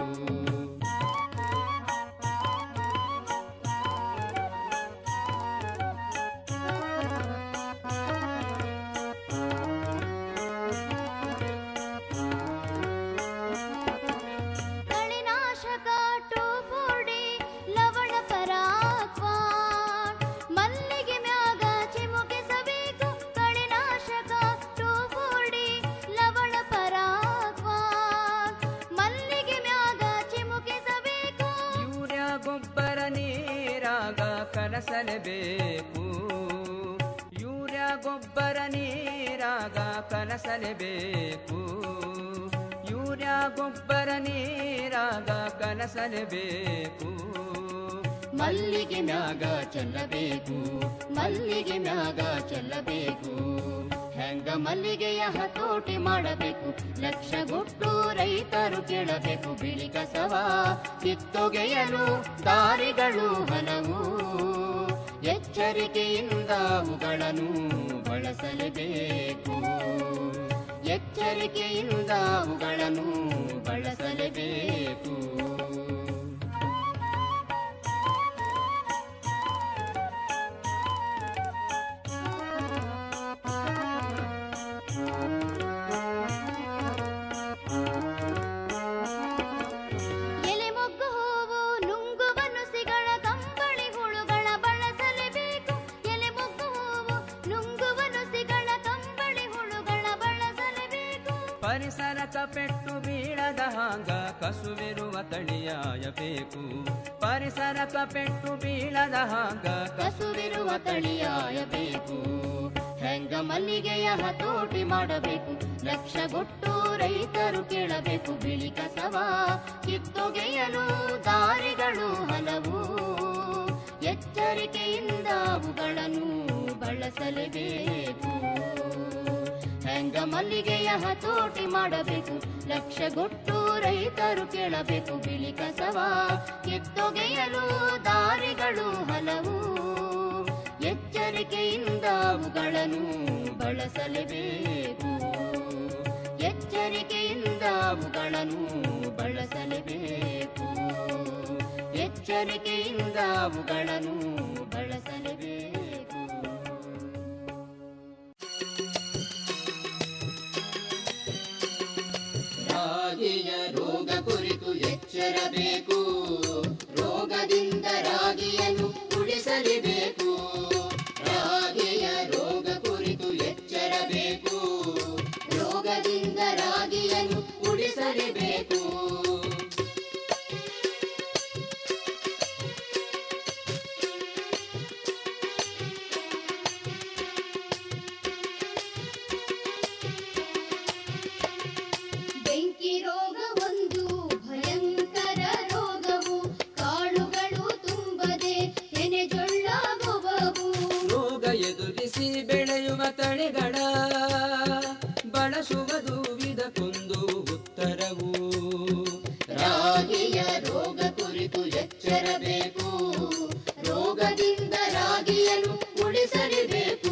ಕಳೆನಾಶಕ ಟೋಫೋಡಿ ಲವಣ ಪರಾಕ್ವಾನ್ ಮಲ್ಲಿಗೆ ಮ್ಯಾಗ ಚಿಮುಕಿಸಬೇಕು ಕಳೆನಾಶಕ ಟೋಫೋಡಿ ಲವಣ ಪರಾಕ್ವಾನ್ ಮಲ್ಲಿಗೆ ಮ್ಯಾಗ ಚಿಮುಕಿಸಬೇಕು ಯೂರಿಯಾ ಗೊಬ್ಬರ ನೀರಾಗ ಕಲಸಲೇಬೇಕು ಯೂರಿಯಾ ಗೊಬ್ಬರ ನೀರಾಗ ಕಲಸಲೇಬೇಕು ಯೂರಿಯಾ ಗೊಬ್ಬರ ನೀರಾಗ ಕಲಸಲೇಬೇಕು ಮಲ್ಲಿಗೆ ಮ್ಯಾಗ ಚೆಲ್ಲಬೇಕು ಮಲ್ಲಿಗೆ ಮ್ಯಾಗ ಚೆಲ್ಲಬೇಕು ಹೆಂಗ ಮಲ್ಲಿಗೆಯ ಹತೋಟಿ ಮಾಡಬೇಕು ಲಕ್ಷಗೊಟ್ಟು ರೈತರು ಕೇಳಬೇಕು ಬಿಳಿ ಕಸವ ಕಿತ್ತೊಗೆಯಲು ದಾರಿಗಳು ಹಲವು ಎಚ್ಚರಿಕೆಯಿಂದ ಅವುಗಳನ್ನು ಬಳಸಲೇಬೇಕು ಎಚ್ಚರಿಕೆಯಿಂದ ಅವುಗಳನ್ನು ಬಳಸಲೇಬೇಕು ಎಲೆ ಮೊಗ್ಗು ಹೂವು ನುಂಗುವ ನುಸಿಗಳ ಕಂಬಳಿ ಹುಳುಗಳ ಬಳಸಲೇಬೇಕು ಎಲೆ ಮೊಗ್ಗು ಹೂವು ನುಂಗುವ ನುಸಿಗಳ ಕಂಬಳಿ ಹುಳುಗಳ ಬಳಸಲೇಬೇಕು ಪರಿಸರಕ ಪೆಟ್ಟು ಬೀಳದ ಹಾಂಗ ಕಸುವಿರುವ ತಳಿಯಾಯಬೇಕು ಪರಿಸರಕ ಪೆಟ್ಟು ಬೀಳದ ಹಾಂಗ ಕಸುವಿರುವ ತಳಿಯಾಯಬೇಕು ಹೆಂಗ ಮಲ್ಲಿಗೆಯ ಹತೋಟಿ ಮಾಡಬೇಕು ಲಕ್ಷಗೊಟ್ಟು ರೈತರು ಕೇಳಬೇಕು ಬಿಳಿ ಕಸವ ಕಿತ್ತೊಗೆಯಲು ದಾರಿಗಳು ಹಲವು ಎಚ್ಚರಿಕೆಯಿಂದ ಅವುಗಳನ್ನು ಬಳಸಲೇಬೇಕು ಹೆಂಗ ಮಲ್ಲಿಗೆಯ ಹತೋಟಿ ಮಾಡಬೇಕು ಲಕ್ಷಗೊಟ್ಟು ರೈತರು ಕೇಳಬೇಕು ಬಿಳಿ ಕಸವ ಕಿತ್ತೊಗೆಯಲು ದಾರಿಗಳು ಹಲವು ಎಚ್ಚರಿಕೆ ಎಚ್ಚರಿಕೆಯಿಂದ ಅವುಗಳನ್ನು ಬಳಸಲೇಬೇಕು ಎಚ್ಚರಿಕೆಯಿಂದ ಅವುಗಳನ್ನು ಬಳಸಲೇಬೇಕು ಎಚ್ಚರಿಕೆಯಿಂದ ಅವುಗಳನ್ನು ಬಳಸಲೇಬೇಕು ರಾಗಿಯ ರೋಗ ಕುರಿತು ಎಚ್ಚರಬೇಕು ರೋಗದಿಂದ ರಾಗಿಯನ್ನು ಉಳಿಸಲೇಬೇಕು ರಾಗಿಯ ರೋಗ ಕುರಿತು ಎಚ್ಚರಬೇಕು ರೋಗದಿಂದ ರಾಗಿಯನ್ನು ಉಳಿಸಲೇಬೇಕು ಬೆಂಕಿ ರೋಗ ಒಂದು ಭಯಂಕರ ರೋಗವು ಕಾಳುಗಳು ತುಂಬದೆ ತೆನೆಜೊಳ್ಳಾಗುವವು ರೋಗ ಎದುರಿಸಿ ಬೆಳೆಯುವ ತಳಿಗಳ ಬಳಸುವುದು ವಿಧಕ್ಕೊಂದು ಉತ್ತರವು ರಾಗಿಯ ರೋಗ ಕುರಿತು ಎಚ್ಚರಬೇಕು ರೋಗದಿಂದ ರಾಗಿಯನ್ನು ಉಳಿಸಲೇಬೇಕು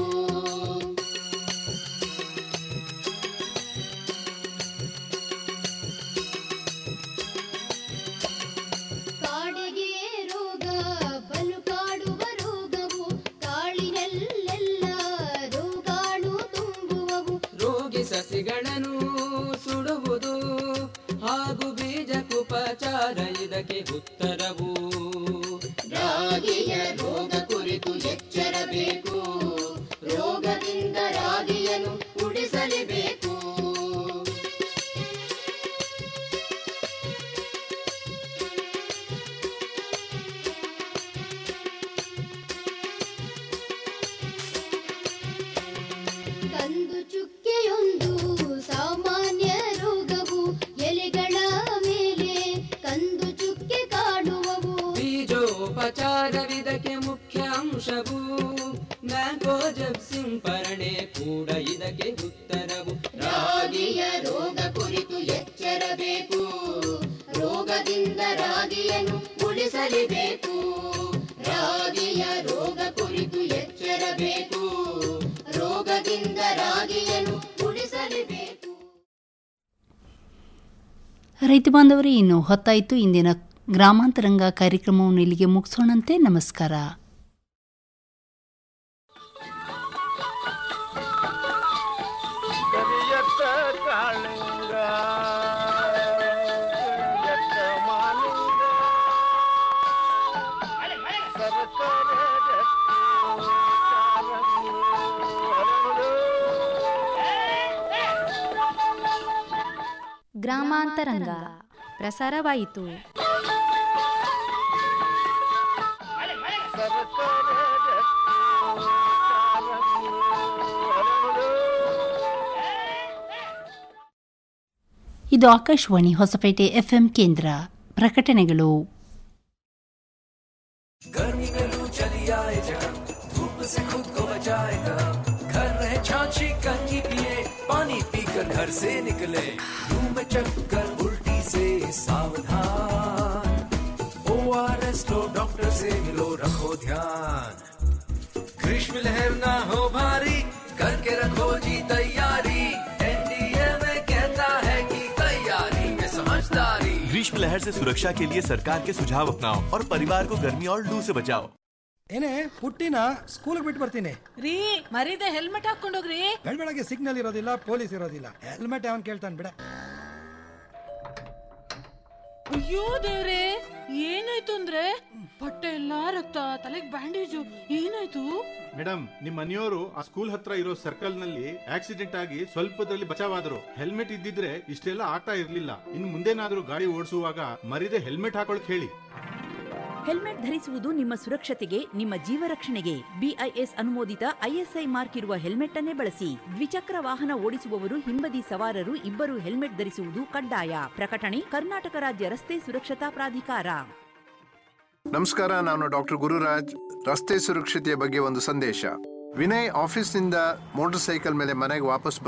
ಕಾಡಿಗೆ ರೋಗ ಬಲು ಕಾಡುವ ರೋಗವು ಕಾಳಿನಲ್ಲೆಲ್ಲ ರೋಗಾಣು ತುಂಬುವವು ರೋಗಿ ಸಸಿಗಳನ್ನು ಸುಡುವುದು ಹಾಗೂ ಬೀಜಕ್ಕುಪಚಾರ ಇದಕ್ಕೆ ಉತ್ತರವು ರಾಗಿಯ ರೋಗ ಕುರಿತು ಎಚ್ಚರಬೇಕು ರೋಗದಿಂದ ರಾಗಿಯನ್ನು ಉಳಿಸಲೇಬೇಕು ಕಂದು ಚುಕ್ಕೆಯೊಂದು ಸಾಮಾನ್ಯ ರೋಗವು ಎಲೆಗಳ ಮೇಲೆ ಕಂದು ಚುಕ್ಕೆ ಕಾಡುವವು ಬೀಜೋಪಚಾರವಿದಕ್ಕೆ ಮುಖ್ಯ ಅಂಶವು ಮ್ಯಾಂಗೋಜಬ್ ಸಿಂಪರಣೆ ಕೂಡ ಇದಕ್ಕೆ ಉತ್ತರವು ರಾಗಿಯ ರೋಗ ಕುರಿತು ಎಚ್ಚರಬೇಕು ರೋಗದಿಂದ ರಾಗಿಯನ್ನು ಉಳಿಸಲೇಬೇಕು ರಾಗಿಯ ರೋಗ ಕುರಿತು ಎಚ್ಚರಬೇಕು ರೋಗದಿಂದ ರಾಗಿಯನ್ನು ಉಳಿಸಲೇಬೇಕು ರೈತ ಬಾಂಧವರೇ ಇನ್ನು ಹೊತ್ತಾಯಿತು ಇಂದಿನ ಗ್ರಾಮಾಂತರಂಗ ಕಾರ್ಯಕ್ರಮವನ್ನು ಇಲ್ಲಿಗೆ ಮುಗಿಸೋಣಂತೆ ನಮಸ್ಕಾರ ಕರಿಯತ್ತ ಕಾಳಿಂಗ ಕರಿಯತ್ತ ಮಾಲಿಂಗ ಸರಸರ ಗಟ್ಟಿ ಕಾಲಂಗು ಹರಳು. ಗ್ರಾಮಾಂತರಂಗ ಪ್ರಸಾರವಾಯಿತು ಸರಸರ ಗಟ್ಟಿ ಕಾಲಂಗು ಹರಳು. ಇದು ಆಕಾಶವಾಣಿ ಹೊಸಪೇಟೆ ಎಫ್ಎಂ ಕೇಂದ್ರ ಪ್ರಕಟಣೆಗಳು गर्मी में लू चली आए जब धूप से खुद को बचाए तब घर रहे छाछी कंगी पिए पानी पीकर घर से निकले लू में चक्कर उल्टी से सावधान ओ आर एस लो डॉक्टर से मिलो रखो ध्यान ग्रीष्म लहर ना हो भारी करके रखो जी तैयारी एनडीए में कहता है कि तैयारी में समझदारी ग्रीष्म लहर से सुरक्षा के लिए सरकार के सुझाव अपनाओ और परिवार को गर्मी और लू से बचाओ ಏನೇ ಪುಟ್ಟಿನ ಸ್ಕೂಲ್ಗೆ ಬಿಟ್ಟು ಬರ್ತೀನಿ ರೀ ಮರೀದೆ ಹೆಲ್ಮೆಟ್ ಹಾಕೊಂಡೋಗ್ರಿ ಬೆಳಗ್ಗೆ ಸಿಗ್ನಲ್ ಇರೋದಿಲ್ಲ ಪೊಲೀಸ್ ಇರೋದಿಲ್ಲ ಹೆಲ್ಮೆಟ್ ಅವನ್ ಕೇಳ್ತಾನೆ ಬಿಡ ಅಯ್ಯೋ ದೇವ್ರೆ ಏನಾಯ್ತು ಅಂದ್ರೆ ಬಟ್ಟೆ ಎಲ್ಲಾ ರಕ್ತ ತಲೆಗ್ ಬ್ಯಾಂಡೇಜು ಏನಾಯ್ತು ಮೇಡಮ್ ನಿಮ್ ಮನೆಯವರು ಆ ಸ್ಕೂಲ್ ಹತ್ರ ಇರೋ ಸರ್ಕಲ್ ನಲ್ಲಿ ಆಕ್ಸಿಡೆಂಟ್ ಆಗಿ ಸ್ವಲ್ಪದಲ್ಲಿ ಬಚಾವಾದ್ರು ಹೆಲ್ಮೆಟ್ ಇದ್ದಿದ್ರೆ ಇಷ್ಟೆಲ್ಲ ಆಗ್ತಾ ಇರ್ಲಿಲ್ಲ ಇನ್ ಮುಂದೇನಾದ್ರೂ ಗಾಡಿ ಓಡಿಸುವಾಗ ಮರಿದೆ ಹೆಲ್ಮೆಟ್ ಹಾಕೊಳಕ್ ಹೇಳಿ ಹೆಲ್ಮೆಟ್ ಧರಿಸುವುದು ನಿಮ್ಮ ಸುರಕ್ಷತೆಗೆ ನಿಮ್ಮ ಜೀವ ರಕ್ಷಣೆಗೆ ಬಿಐಎಸ್ ಅನುಮೋದಿತ ಐಎಸ್ಐ ಮಾರ್ಕ್ ಇರುವ ಹೆಲ್ಮೆಟ್ ಅನ್ನೇ ಬಳಸಿ ದ್ವಿಚಕ್ರ ವಾಹನ ಓಡಿಸುವವರು ಹಿಂಬದಿ ಸವಾರರು ಇಬ್ಬರು ಹೆಲ್ಮೆಟ್ ಧರಿಸುವುದು ಕಡ್ಡಾಯ ಪ್ರಕಟಣೆ ಕರ್ನಾಟಕ ರಾಜ್ಯ ರಸ್ತೆ ಸುರಕ್ಷತಾ ಪ್ರಾಧಿಕಾರ ನಮಸ್ಕಾರ ನಾನು ಡಾಕ್ಟರ್ ಗುರುರಾಜ್ ರಸ್ತೆ ಸುರಕ್ಷತೆಯ ಬಗ್ಗೆ ಒಂದು ಸಂದೇಶ ವಿನಯ್ ಆಫೀಸ್ನಿಂದ ಮೋಟಾರ್ ಸೈಕಲ್ ಮೇಲೆ ಮನೆಗೆ ವಾಪಸ್